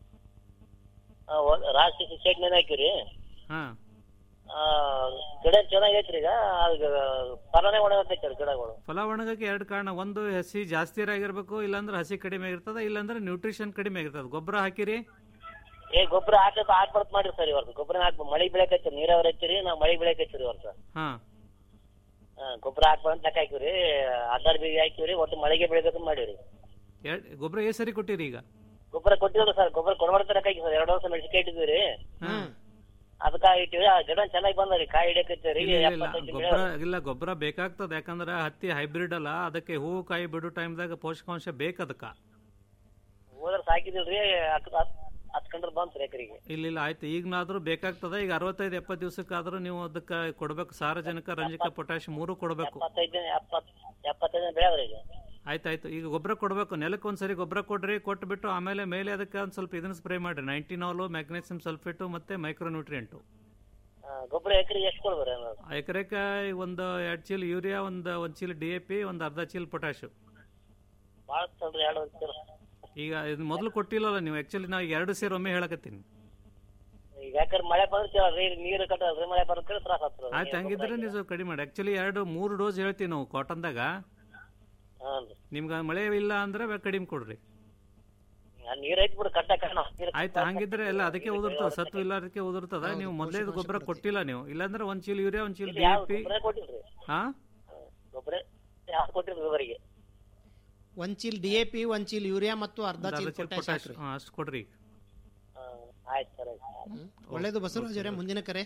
S17: ರಾಶಿ ಶೇಖರಣೆ ಹಾಕಿವ್ರಿ
S15: ಹಾ
S17: ಆ, ಗಿಡ ಚೆನ್ನಾಗೈತ್ರಿ ಈಗ ಅದು ಫಲನೇ ಒಣಗತ್ತೈತ್ರಿ ಗಿಡಗಳು
S15: ಫಲ ಒಣಗಕ್ಕೆ ಎರಡು ಕಾರಣ ಒಂದು ಹಸಿ ಜಾಸ್ತಿ ಆಗಿರ್ಬೇಕು ಇಲ್ಲಾಂದ್ರೆ ಹಸಿ ಕಡಿಮೆ ಆಗಿರ್ತದ ಇಲ್ಲಾಂದ್ರೆ ನ್ಯೂಟ್ರಿಷನ್ ಕಡಿಮೆ ಆಗಿರ್ತದ ಗೊಬ್ಬರ ಹಾಕಿರಿ
S17: ಏ ಗೊಬ್ಬರ ಹಾಕಕ್ ಹಾಕ್ಬಾರ್ದು ಮಾಡ್ರಿ ಸರ್ ಇವತ್ತು ಗೊಬ್ಬರ ಹಾಕ್ ಮಳಿ ಬೆಳಕೈತಿ ನೀರಾವರಿ ಐತಿರಿ ನಾವ್ ಮಳಿ ಬೆಳಕೈತಿರಿ ಇವತ್ತು
S15: ಹಾ
S17: ಗೊಬ್ಬರ ಹಾಕ್ಬಾರ್ದು ಲೆಕ್ಕ ಹಾಕಿವ್ರಿ ಹದಿನಾರು ಬೀಗ ಹಾಕಿವ್ರಿ ಒಟ್ಟು ಮಳೆಗೆ ಬೆಳಿಬೇಕಂತ ಮಾಡೀವ್ರಿ
S15: ಎರಡ್ ಗೊಬ್ಬರ ಏ ಸರಿ ಕೊಟ್ಟಿರಿ ಈಗ
S17: ಗೊಬ್ಬರ ಕೊಟ್ಟಿವ್ರಿ ಸರ್ ಗೊಬ್ಬರ ಕೊಡಬಾರ್ದು ಲೆಕ್ಕ ಹಾಕಿ ಸರ್ ಎರಡು ವರ್ಷ ಮೆಣಸಿನ್ಕಾಯಿ ಇಟ್ಟಿದ್ವಿ ಅದಕ್ಕಾಗಿ ಇಟ್ಟಿವಿ ಆ ಗಿಡ ಚೆನ್ನಾಗಿ ಬಂದರಿ ಕಾಯಿ ಹಿಡಿಯಕೈತಿರಿ
S15: ಇಲ್ಲ, ಇಲ್ಲ, ಇಲ್ಲ.
S17: ಎಪ್ಪತ್ತೈದು ಗಿಡ
S15: ಗೊಬ್ಬರ ಇಲ್ಲ ಗೊಬ್ಬರ ಬೇಕಾಗ್ತದೆ ಯಾಕಂದ್ರೆ ಹತ್ತಿ ಹೈಬ್ರಿಡ್ ಅಲ್ಲ ಅದಕ್ಕೆ ಹೂವು ಕಾಯಿ ಬಿಡೋ ಟೈಮ್ದಾಗ ಪೋಷಕಾಂಶ ಬೇಕು ಅದಕ್ಕ
S17: ಹೋದ್ರ ಸಾಕಿದಿಲ್ರಿ ಹತ್ಕೊಂಡ್ರೆ ಬಂತ್ರಿ ಎಕರೆಗೆ
S15: ಇಲ್ಲ ಇಲ್ಲ ಆಯ್ತು ಈಗನಾದ್ರೂ ಬೇಕಾಗ್ತದೆ ಈಗ ಅರವತ್ತೈದು ಎಪ್ಪತ್ತು ದಿವಸಕ್ಕಾದ್ರೂ ನೀವು ಅದಕ್ಕೆ ಕೊಡ್ಬೇಕು ಸಾರಜನಕ ರಂಜಕ ಪೊಟ್ಯಾಶ್ ಮೂರು ಕೊಡಬೇಕು
S17: ಎಪ್ಪತ್ತೈದು ದಿನ ಎಪ್ಪತ್ ಎಪ್ಪತ್ತೈದು ದಿನ ಬೆಳೆದ್ರಿ ಈಗ
S15: ಆಯ್ತಾಯ್ತು ಈಗ ಗೊಬ್ಬರ ಕೊಡಬೇಕು ನೆಲಕ್ಕೆ ಒಂದ್ಸರಿ ಗೊಬ್ಬರ ಕೊಡ್ರಿ ಕೊಟ್ಬಿಟ್ಟು ಆಮೇಲೆ ಮೇಲೆ ಅದಕ್ಕೆ ಒಂದು ಸ್ವಲ್ಪ ಇದನ್ನ ಸ್ಪ್ರೇ ಮಾಡ್ರಿ ನೈಂಟಿನಾಲು ಮ್ಯಾಗ್ನೆಸಿಯಂ ಸಲ್ಫೇಟು ಮತ್ತೆ ಮೈಕ್ರೋನ್ಯೂಟ್ರಿಯೆಂಟು
S17: ಆ, ಗೊಬ್ಬರ ಎಕರೆಗೆ ಎಷ್ಟು ಕೊಡ್ಬೇರಿ ಅನ್ನೋದು
S15: ಎಕರೆಗೆ ಒಂದು ಎರಡು ಚೀಲ ಯೂರಿಯಾ ಒಂದು ಒಂದು ಚೀಲ ಡಿ ಎ ಪಿ ಒಂದು ಅರ್ಧ ಚೀಲ ಪೊಟ್ಯಾಶು
S17: ಭಾಳ ತಲ್ರಿ ಎರಡು ವರ್ಷ
S15: ಈಗ ಇದು ಮೊದಲು ಕೊಟ್ಟಿಲ್ಲಲ್ಲ ನೀವು ಆ್ಯಕ್ಚುಲಿ ನಾವು ಎರಡು ಸೇರಿ ಒಮ್ಮೆ ಹೇಳಕತ್ತೀನಿ
S17: ಈಗ ಯಾಕಂದ್ರೆ ಮಳೆ ಬಂದ್ರೆ ನೀರು ಕಟ್ಟಲ್ರಿ ಮಳೆ ಬರೋದ್ರೆ ತ್ರಾಸ ಆಗ್ತದೆ
S15: ಆಯ್ತು ಹಂಗಿದ್ರೆ ನೀವು ಸ್ವಲ್ಪ ಕಡಿಮೆ ಮಾಡಿ ಆ್ಯಕ್ಚುಲಿ ಎರಡು ಮೂರು ಡೋಸ್ ಹೇಳ್ತೀವಿ ನಾವು ಕಾಟನ್ದಾಗ
S17: ಹಾನ್ರಿ
S15: ನಿಮ್ಗೆ ಮಳೆ ಇಲ್ಲ ಅಂದ್ರೆ ಬೆ- ಕಡಿಮೆ ಕೊಡ್ರಿ
S17: ನೀರ್ ಐತ್ ಬಿಡು ಕಟ್ಟಕ
S15: ಆಯ್ತು ಹಂಗಿದ್ರೆ ಎಲ್ಲ ಅದಕ್ಕೆ ಉದುರ್ತದ ಸತ್ವ ಇಲ್ಲ ಅದಕ್ಕೆ ಉದುರ್ತದ ನೀವು ಮೊದಲೇ ಗೊಬ್ಬರ ಕೊಟ್ಟಿಲ್ಲ ನೀವು ಇಲ್ಲಾಂದ್ರೆ ಒಂದ್ ಚೀಲ ಯೂರಿಯಾ ಒಂದ್ ಚೀಲ ಡಿ ಎ ಪಿ
S17: ಗೊಬ್ಬರ ಕೊಟ್ಟಿಲ್ರಿ
S15: ಹಾ
S17: ಗೊಬ್ಬರ ಯಾವ್ದು ಕೊಟ್ಟಿಲ್ರಿ ಗೊಬ್ಬರಿಗೆ
S14: ಒಂದ್ ಚೀಲ್ ಡಿ ಎ ಪಿ ಒಂದ್ ಚೀಲ್ ಯೂರಿಯಾ ಮತ್ತು ಅರ್ಧ
S15: ಅರ್ಧ
S14: ಚೀಲ್
S15: ಚೀಲ
S14: ಪೊಟ್ಯಾಶ್
S15: ಪೊಟ್ಯಾಶ್
S14: ಹಾಕ್ರಿ
S15: ಹಾ ಅಷ್ಟು ಕೊಡ್ರಿ
S17: ಆಯ್ತು ಸರ್ ಆಯ್ತು
S14: ಒಳ್ಳೇದು ಬಸವರಾಜ್ ಅವರೇ ಮುಂದಿನ ಕರೆ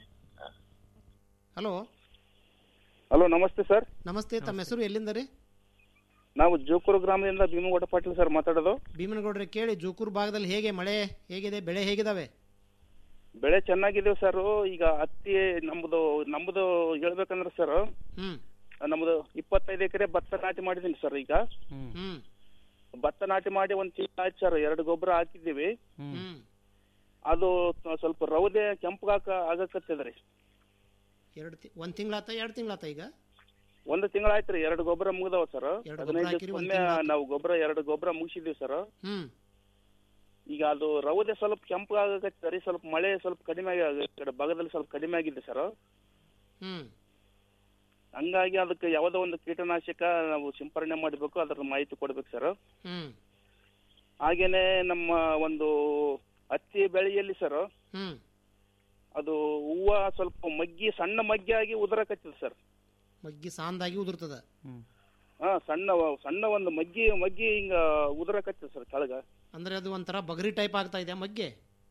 S14: ಹಲೋ
S18: ಹಲೋ ನಮಸ್ತೆ ಸರ್
S14: ನಮಸ್ತೆ ತಮ್ಮ ಹೆಸರು ಎಲ್ಲಿಂದ ರೀ
S18: ನಾವು ಜೋಕೂರು ಗ್ರಾಮದಿಂದ ಭೀಮಗೌಡ ಪಾಟೀಲ್ ಸರ್ ಮಾತಾಡೋದು
S14: ಭೀಮನಗೌಡ್ರೆ ಕೇಳಿ ಜೋಕೂರು ಭಾಗದಲ್ಲಿ ಹೇಗೆ ಮಳೆ ಹೇಗಿದೆ ಬೆಳೆ ಹೇಗಿದಾವೆ
S18: ಬೆಳೆ ಚೆನ್ನಾಗಿದೆ ಸರ್ ಈಗ ಹತ್ತಿ ನಮ್ದು ನಮ್ದು ಹೇಳ್ಬೇಕಂದ್ರೆ ಸರ್
S14: ಹ್ಮ್
S18: ನಮ್ದು ಇಪ್ಪತ್ತೈದು ಎಕರೆ ಭತ್ತ ನಾಟಿ ಮಾಡಿದೀನಿ ಸರ್ ಈಗ
S14: ಹ್ಮ್
S18: ಭತ್ತ ನಾಟಿ ಮಾಡಿ ಒಂದ್ ತಿಂಗಳು ಆಯ್ತು ಸರ್ ಎರಡು ಗೊಬ್ಬರ ಹಾಕಿದ್ದೀವಿ
S14: ಹ್ಮ್
S18: ಅದು ಸ್ವಲ್ಪ ರೌದೆ ಕೆಂಪಗಾಕ ಆಗಕತ್ತದ್ರಿ
S14: ಎರಡು ತಿ ಒಂದ್ ತಿಂಗಳಾತ ಎರಡು ತಿಂಗಳಾತ ಈಗ
S18: ಒಂದು ತಿಂಗಳಾಯ್ತ್ರಿ ಎರಡು ಗೊಬ್ಬರ ಮುಗ್ದವ ಸರ್
S14: ಎರಡು ಗೊಬ್ರ
S18: ಹದಿನೈದು
S14: ಹಾಕಿರಿ, ಒಂದ್
S18: ದಿವಸ
S14: ತಿಂಗ್ಳಾತು.
S18: ನಾವು ಗೊಬ್ಬರ ಎರಡು ಗೊಬ್ಬರ ಮುಗಿಸಿದೀವಿ ಸರ್
S14: ಹ್ಮ್
S18: ಈಗ ಅದು ರೌದೆ ಸ್ವಲ್ಪ ಕೆಂಪು ಆಗಕತ್ತರಿ ಸ್ವಲ್ಪ ಮಳೆ ಸ್ವಲ್ಪ ಕಡಿಮೆ ಆಗಿ ಈ ಕಡೆ ಭಾಗದಲ್ಲಿ ಸ್ವಲ್ಪ ಕಡಿಮೆ ಆಗಿದೆ ಸರ್
S14: ಹ್ಮ್
S18: ಹಂಗಾಗಿ ಅದಕ್ಕೆ ಯಾವುದೋ ಒಂದು ಕೀಟನಾಶಕ ನಾವು ಸಿಂಪರಣೆ ಮಾಡಬೇಕು ಅದರ ಮಾಹಿತಿ ಕೊಡ್ಬೇಕು ಸರ್
S14: ಹ್ಮ್
S18: ಹಾಗೇನೆ ನಮ್ಮ ಒಂದು ಹತ್ತಿ ಬೆಳೆಯಲ್ಲಿ ಸರ್
S14: ಹ್ಮ್
S18: ಅದು ಹೂವ ಸ್ವಲ್ಪ ಮಗ್ಗಿ ಸಣ್ಣ ಮಗ್ಗಿ ಆಗಿ ಉದುರಕತ್ತಿದೆ ಸರ್
S14: ಮಗ್ಗಿ ಸಾಂದಾಗಿ ಉದುರ್ತದ
S18: ಹಾ ಸಣ್ಣ ಸಣ್ಣ ಒಂದು ಮಗ್ಗಿ ಮಗ್ಗಿ ಹಿಂಗ ಉದುರಕತ್ತಿದೆ ಸರ್ ಕೆಳಗ
S14: ಅಂದ್ರೆ ಅದು ಒಂಥರ ಬಗರಿ ಟೈಪ್ ಆಗ್ತಾ ಇದೆ ಮಗ್ಗೆ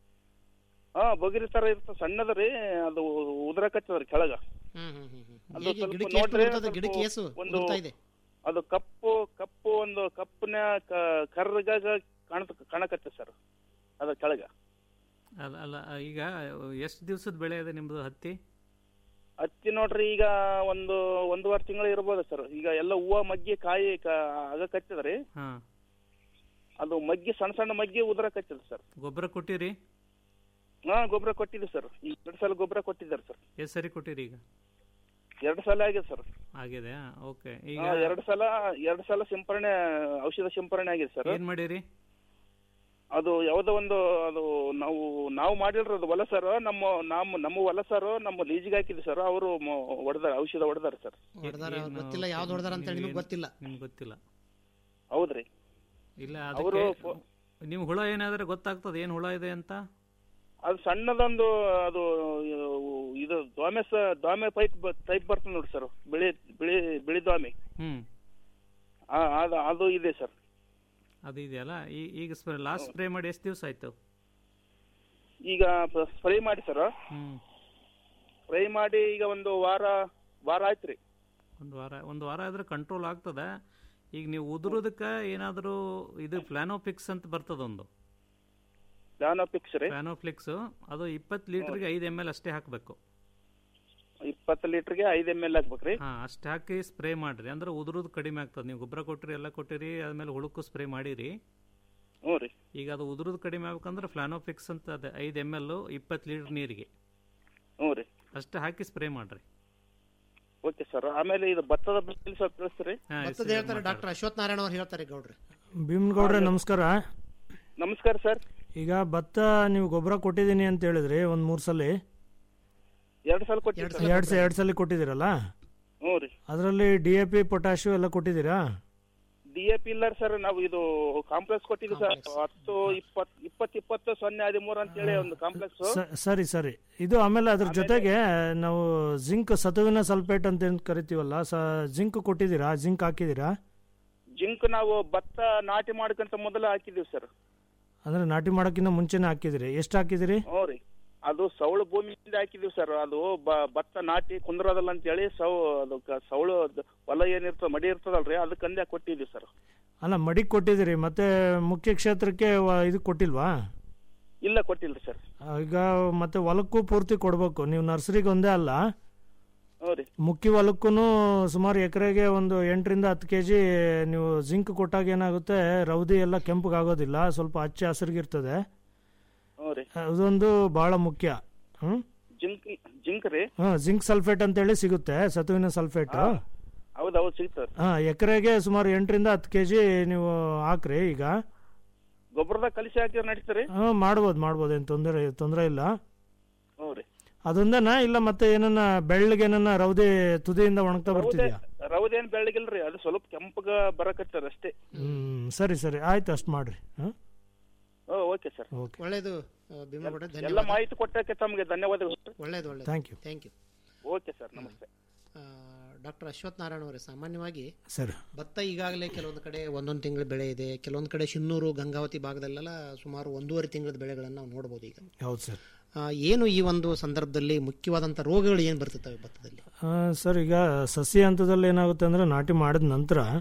S18: ಹಾ ಬಗಿರಿ ತರ ಇರ್ತದೆ ಸಣ್ಣದ್ರಿ ಅದು ಉದುರಕತ್ತದ್ರಿ ಕೆಳಗ
S14: ಹ್ಮ್ ಹ್ಮ್ ಹ್ಮ್ ಹ್ಮ್.
S18: ಅದು
S14: ಹೇಗೆ
S18: ಸ್ವಲ್ಪ
S14: ಗಿಡಕ್ಕೆ ಎಷ್ಟು
S18: ನೋಡ್ರೆ
S14: ಉದುರ್ತದೆ?
S18: ಸ್ವಲ್ಪ
S14: ಗಿಡಕ್ಕೆ ಏಸು
S18: ಒಂದು
S14: ಉದುರ್ತಾ ಇದೆ
S18: ಅದು ಕಪ್ಪು ಕಪ್ಪು ಒಂದು ಕಪ್ಪನ ಕ- ಕರ್ರಗಾಗ ಕಾಣತ ಕಾಣಕತ್ತೆ ಸರ್ ಅದ್ರ ಕೆಳಗ
S15: ಅಲ್ಲ ಅಲ್ಲ ಈಗ ಎಷ್ಟು ದಿವಸದ ಬೆಳೆ ಇದೆ ನಿಮ್ಮದು ಹತ್ತಿ
S18: ಹತ್ತಿ ನೋಡ್ರಿ ಈಗ ಒಂದು ಒಂದೂವರೆ ತಿಂಗಳು ಇರ್ಬೋದು ಸರ್ ಈಗ ಎಲ್ಲ ಹೂವ ಮಗ್ಗಿ ಕಾಯಿ ಕ- ಆಗಕತ್ತಿದ್ರಿ
S15: ಹಾಂ
S18: ಅದು ಮಗ್ಗಿ ಸಣ್ಣ ಸಣ್ಣ ಮಗ್ಗಿ ಉದುರಕತ್ತಿದೆ ಸರ್
S15: ಗೊಬ್ಬರ ಕೊಟ್ಟಿರಿ
S18: ಹಾ ಗೊಬ್ಬರ ಕೊಟ್ಟಿದ್ದೆ ಸರ್ ಈಗ ಎರಡು ಸಲ ಗೊಬ್ಬರ ಕೊಟ್ಟಿದ್ದಾರೆ ಸರ್
S15: ಎಷ್ಟು ಸರಿ ಕೊಟ್ಟಿರಿ ಈಗ
S18: ಎರಡು ಸಲ ಆಗಿದೆ ಸರ್
S15: ಆಗಿದೆ ಓಕೆ ಈಗ
S18: ಹಾ, ಎರಡು ಸಲ ಎರಡು ಸಲ ಸಿಂಪರಣೆ ಔಷಧ ಸಿಂಪರಣೆ ಆಗಿದೆ ಸರ್
S15: ಏನು ಮಾಡಿರಿ
S18: ಅದು ಯಾವುದೋ ಒಂದು ಅದು ನಾವು ನಾವು ಮಾಡಿಲ್ರಿ ಅದು ಹೊಲ ಸರ್ ನಮ್ಮ ನಮ್ಮ ನಮ್ಮ ಹೊಲ ಸರ್ ನಮ್ಮ ಲೀಜಿಗೆ ಹಾಕಿದ್ವಿ ಸರ್ ಅವರು ಹೊಡೆದಾರ ಔಷಧ ಹೊಡೆದಾರ ಸರ್
S14: ಹೊಡ್ದಾರ ಗೊತ್ತಿಲ್ಲ ಯಾವ್ದು ಹೊಡ್ದಾರ ಅಂತ ಹೇಳಿ ನಿಮ್ಗೆ ಗೊತ್ತಿಲ್ಲ
S15: ನಿಮ್ಗೆ ಗೊತ್ತಿಲ್ಲ
S18: ಹೌದ್ರಿ
S15: ಇಲ್ಲ
S18: ಅವರು
S15: ಅದಕ್ಕೆ ನೀವು ಹುಳ ಏನಾದ್ರೆ ಗೊತ್ತಾಗ್ತದೆ ಏನು ಹುಳ ಇದೆ ಅಂತ
S18: ಅದು ಸಣ್ಣದೊಂದು ಅದು ಇದು ದ್ವಾಮೆ ಸ ದ್ವಾಮೆ ಪೈಪ್ ಟೈಪ್ ಬರ್ತದೆ ನೋಡಿ ಸರ್ ಬಿಳಿ ಬಿಳಿ ಬಿಳಿ ದ್ವಾಮಿ
S15: ಹ್ಮ್
S18: ಆ, ಅದು ಅದು ಇದೆ ಸರ್
S15: ಅದು ಇದೆಯಲ್ಲ ಈ ಈಗ ಲಾಸ್ಟ್ ಸ್ಪ್ರೇ ಮಾಡಿ ಎಷ್ಟು ದಿವಸ ಆಯ್ತು
S18: ಈಗ ಸ್ಪ್ರೇ ಮಾಡಿ ಸರ್
S15: ಹ್ಮ್
S18: ಸ್ಪ್ರೇ ಮಾಡಿ ಈಗ ಒಂದು ವಾರ ವಾರ ಆಯ್ತು ರೀ
S15: ಒಂದು ವಾರ ಒಂದು ವಾರ ಆದ್ರೆ ಕಂಟ್ರೋಲ್ ಆಗ್ತದೆ ಈಗ ನೀವು ಉದುರೋದಕ್ಕೆ ಏನಾದರೂ ಇದು ಫ್ಲಾನೋಫಿಕ್ಸ್ ಅಂತ ಬರ್ತದೊಂದು
S18: ಲ್ಯಾನೋಪಿಕ್ಸ್ ರೀ
S15: ಫ್ಲಾನೋಫ್ಲಿಕ್ಸ್ ಅದು ಇಪ್ಪತ್ತು ಲೀಟರ್ಗೆ ಐದು ಎಮ್ ಎಲ್ ಅಷ್ಟೇ ಹಾಕಬೇಕು
S18: ಇಪ್ಪತ್ತು ಲೀಟರ್ಗೆ ಐದು ಎಮ್ ಎಲ್ ಹಾಕ್ಬೇಕ್ರಿ
S15: ಹಾಂ ಅಷ್ಟು ಹಾಕಿ ಸ್ಪ್ರೇ ಮಾಡಿರಿ ಅಂದ್ರೆ ಉದುರೋದು ಕಡಿಮೆ ಆಗ್ತದೆ ನೀವು ಗೊಬ್ಬರ ಕೊಟ್ಟಿರಿ ಎಲ್ಲ ಕೊಟ್ಟಿರಿ ಆದ್ಮೇಲೆ ಹುಳುಕು ಸ್ಪ್ರೇ ಮಾಡಿರಿ
S18: ಹ್ಞೂ ರೀ
S15: ಈಗ ಅದು ಉದುರೋದು ಕಡಿಮೆ ಆಗ್ಬೇಕಂದ್ರೆ ಫ್ಲಾನೋಫಿಕ್ಸ್ ಅಂತ ಅದೇ ಐದು ಎಮ್ ಎಲ್ ಇಪ್ಪತ್ತು ಲೀಟರ್ ನೀರಿಗೆ
S18: ಹ್ಞೂ ರೀ
S15: ಅಷ್ಟು ಹಾಕಿ ಸ್ಪ್ರೇ ಮಾಡಿರಿ
S18: ಓಕೆ ಸರ್ ಆಮೇಲೆ ಇದು ಭತ್ತದ ಬಗ್ಗೆ ಸ್ವಲ್ಪ ತಿಳಿಸ್ತೀರಿ
S14: ಭತ್ತದ ಹೇಳ್ತಾರೆ ಡಾಕ್ಟರ್ ಅಶ್ವಥ್ ನಾರಾಯಣ ಅವ್ರು ಹೇಳ್ತಾರೆ ಗೌಡ್ರೆ
S19: ಭೀಮಗೌಡ್ರೆ ನಮಸ್ಕಾರ
S18: ನಮಸ್ಕಾರ ಸರ್
S19: ಈಗ ಭತ್ತ ನೀವು ಗೊಬ್ಬರ ಕೊಟ್ಟಿದ್ದೀನಿ ಅಂತ ಹೇಳಿದ್ರಿ ಒಂದು ಮೂರು ಸಲ
S18: ಎರಡು ಸಲ ಕೊಟ್ಟಿದ್ದೀರಿ
S19: ಎರಡು ಸಲ ಎರಡು ಸಲ ಕೊಟ್ಟಿದ್ದೀರಲ್ಲ
S18: ಹ್ಞೂ ರೀ
S19: ಅದರಲ್ಲಿ ಡಿ ಎ ಪಿ ಪೊಟ್ಯಾಶು ಎಲ್ಲ ಕೊಟ್ಟಿದ್ದೀರಾ
S18: ಡಿ ಎ ಪಿ ಇಲ್ಲ ಸರ್ ನಾವು ಇದು ಕಾಂಪ್ಲೆಕ್ಸ್ ಕೊಟ್ಟಿದ್ವಿ ಸರ್ ಹತ್ತು ಇಪ್ಪತ್ ಇಪ್ಪತ್ ಇಪ್ಪತ್ತು ಸೊನ್ನೆ ಹದಿಮೂರು ಅಂತೇಳಿ ಒಂದು ಕಾಂಪ್ಲೆಕ್ಸ್
S19: ಸ- ಸರಿ ಸರಿ ಇದು ಆಮೇಲೆ ಅದ್ರ ಜೊತೆಗೆ ನಾವು ಜಿಂಕ್ ಸತುವಿನ ಸಲ್ಫೇಟ್ ಅಂತ ಏನ್ ಕರಿತೀವಲ್ಲ ಸ ಜಿಂಕ್ ಕೊಟ್ಟಿದ್ದೀರಾ ಜಿಂಕ್ ಹಾಕಿದ್ದೀರಾ
S18: ಜಿಂಕ್ ನಾವು ಭತ್ತ ನಾಟಿ ಮಾಡ್ಕಂತ ಮೊದಲು ಹಾಕಿದೀವಿ ಸರ್
S19: ಅಂದ್ರೆ ನಾಟಿ ಮಾಡೋಕ್ಕಿಂತ ಮುಂಚೆನೆ ಹಾಕಿದಿರಿ ಎಷ್ಟು ಹಾಕಿದಿರಿ
S18: ಹ್ಞೂ ರೀ ಅದು ಸೌಳು ಭೂಮಿಯಿಂದ ಹಾಕಿದೀವಿ ಸರ್ ಅದು ಬ- ಭತ್ತ ನಾಟಿ ಕುಂದ್ರದಲ್ಲ ಅಂತೇಳಿ ಸೌ ಅದು ಕ- ಸೌಳು ಅದು ಹೊಲ ಏನಿರ್ತದ ಮಡಿ ಇರ್ತದಲ್ರಿ ಅದಕ್ಕಂದೇ ಕೊಟ್ಟಿದೀವಿ ಸರ್
S19: ಅಲ್ಲ ಮಡಿಗೆ ಕೊಟ್ಟಿದ್ದೀರಿ ಮತ್ತೆ ಮುಖ್ಯ ಕ್ಷೇತ್ರಕ್ಕೆ ವ- ಇದು ಕೊಟ್ಟಿಲ್ವಾ
S18: ಇಲ್ಲ ಕೊಟ್ಟಿಲ್ರಿ ಸರ್
S19: ಆ, ಈಗ ಮತ್ತೆ ಹೊಲಕ್ಕೂ ಪೂರ್ತಿ ಕೊಡ್ಬೇಕು ನೀವು ನರ್ಸರಿಗೆ ಒಂದೇ ಅಲ್ಲ
S18: ಹ್ಞೂ ರೀ
S19: ಮುಖ್ಯ ಹೊಲಕ್ಕೂ ಸುಮಾರು ಎಕರೆಗೆ ಒಂದು ಎಂಟರಿಂದ ಹತ್ತು ಕೆ ಜಿ ನೀವು ಜಿಂಕ್ ಕೊಟ್ಟಾಗ ಏನಾಗುತ್ತೆ ರೌದಿ ಎಲ್ಲ ಕೆಂಪಗಾಗೋದಿಲ್ಲ ಸ್ವಲ್ಪ ಹಚ್ಚ ಹಸಿರಿಗಿರ್ತದೆ
S18: ಹ್ಞೂ ರೀ
S19: ಅದೊಂದು ಬಹಳ ಮುಖ್ಯ ಹ್ಮ್
S18: ಜಿಂಕ್ ಜಿಂಕ್ ರೀ
S19: ಹ್ಮ್ ಜಿಂಕ್ ಸಲ್ಫೇಟ್ ಅಂತೇಳಿ ಸಿಗುತ್ತೆ ಸತುವಿನ ಸಲ್ಫೇಟ್
S18: ಹೌದು ಹೌದು ಸಿಗ್ತದೆ
S19: ಹಾ ಎಕರೆಗೆ ಸುಮಾರು ಎಂಟರಿಂದ ಹತ್ತು ಕೆ ಜಿ ನೀವು ಹಾಕ್ರಿ ಈಗ
S18: ಗೊಬ್ಬರದಾಗ ಕಲಿಸಿ ಹಾಕಿದ್ರೆ ನಡೀತಾರೆ
S19: ಹಾ ಮಾಡ್ಬೋದು ಮಾಡ್ಬೋದು ಏನು ತೊಂದರೆ ತೊಂದರೆ ಇಲ್ಲ
S18: ಹ್ಞೂ ರೀ
S19: ಅದೊಂದೇನಾ ಇಲ್ಲ ಮತ್ತೆ ಏನನ್ನ ಬೆಳ್ಳಗೆ ಏನನ್ನ ರೌದಿ ತುದಿಯಿಂದ ಒಣಗ್ತಾ ಬರ್ತಿದ್ಯಾ
S18: ರೌದೇನ್ ಬೆಳ್ಳಗಿಲ್ರಿ ಅದು ಸ್ವಲ್ಪ ಕೆಂಪಗ ಬರಕತ್ತಾರ ಅಷ್ಟೇ
S19: ಹ್ಮ್ ಸರಿ ಸರಿ ಆಯ್ತು ಅಷ್ಟು ಮಾಡ್ರಿ ಹಾ
S18: ಓ ಓಕೆ ಸರ್
S19: ಓಕೆ
S14: ಒಳ್ಳೇದು ಭೀಮಗೌಡ
S18: ಎಲ್ಲ
S14: ಧನ್ಯವಾದ
S18: ಮಾಹಿತಿ ಕೊಟ್ಟಕ್ಕೆ ತಮಗೆ ಧನ್ಯವಾದಗಳು ಸರ್
S14: ಒಳ್ಳೇದು ಒಳ್ಳೇದು
S19: Thank you.
S14: Thank you
S18: okay sir ನಮಸ್ತೆ
S14: ಡಾಕ್ಟರ್ ಅಶ್ವಥ್ ನಾರಾಯಣ ಅವರೇ ಸಾಮಾನ್ಯವಾಗಿ
S19: ಸರ್
S14: ಭತ್ತ ಈಗಾಗಲೇ ಕೆಲವೊಂದು ಕಡೆ ಒಂದೊಂದು ತಿಂಗಳ ಬೆಳೆ ಇದೆ ಕೆಲವೊಂದು ಕಡೆ ಶಿನ್ನೂರು ಗಂಗಾವತಿ ಭಾಗದಲ್ಲೆಲ್ಲ ಸುಮಾರು ಒಂದೂವರೆ ತಿಂಗಳದ ಬೆಳೆಗಳನ್ನು ನಾವು ನೋಡ್ಬೋದು ಈಗ
S19: ಹೌದು ಸರ್
S14: ಆ, ಏನು ಈ ಒಂದು ಸಂದರ್ಭದಲ್ಲಿ ಮುಖ್ಯವಾದಂಥ ರೋಗಗಳು ಏನು ಬರ್ತಿರ್ತವೆ ಭತ್ತದಲ್ಲಿ
S19: ಆ, ಸರ್ ಈಗ ಸಸ್ಯ ಹಂತದಲ್ಲಿ ಏನಾಗುತ್ತೆ ಅಂದರೆ ನಾಟಿ ಮಾಡಿದ ನಂತರ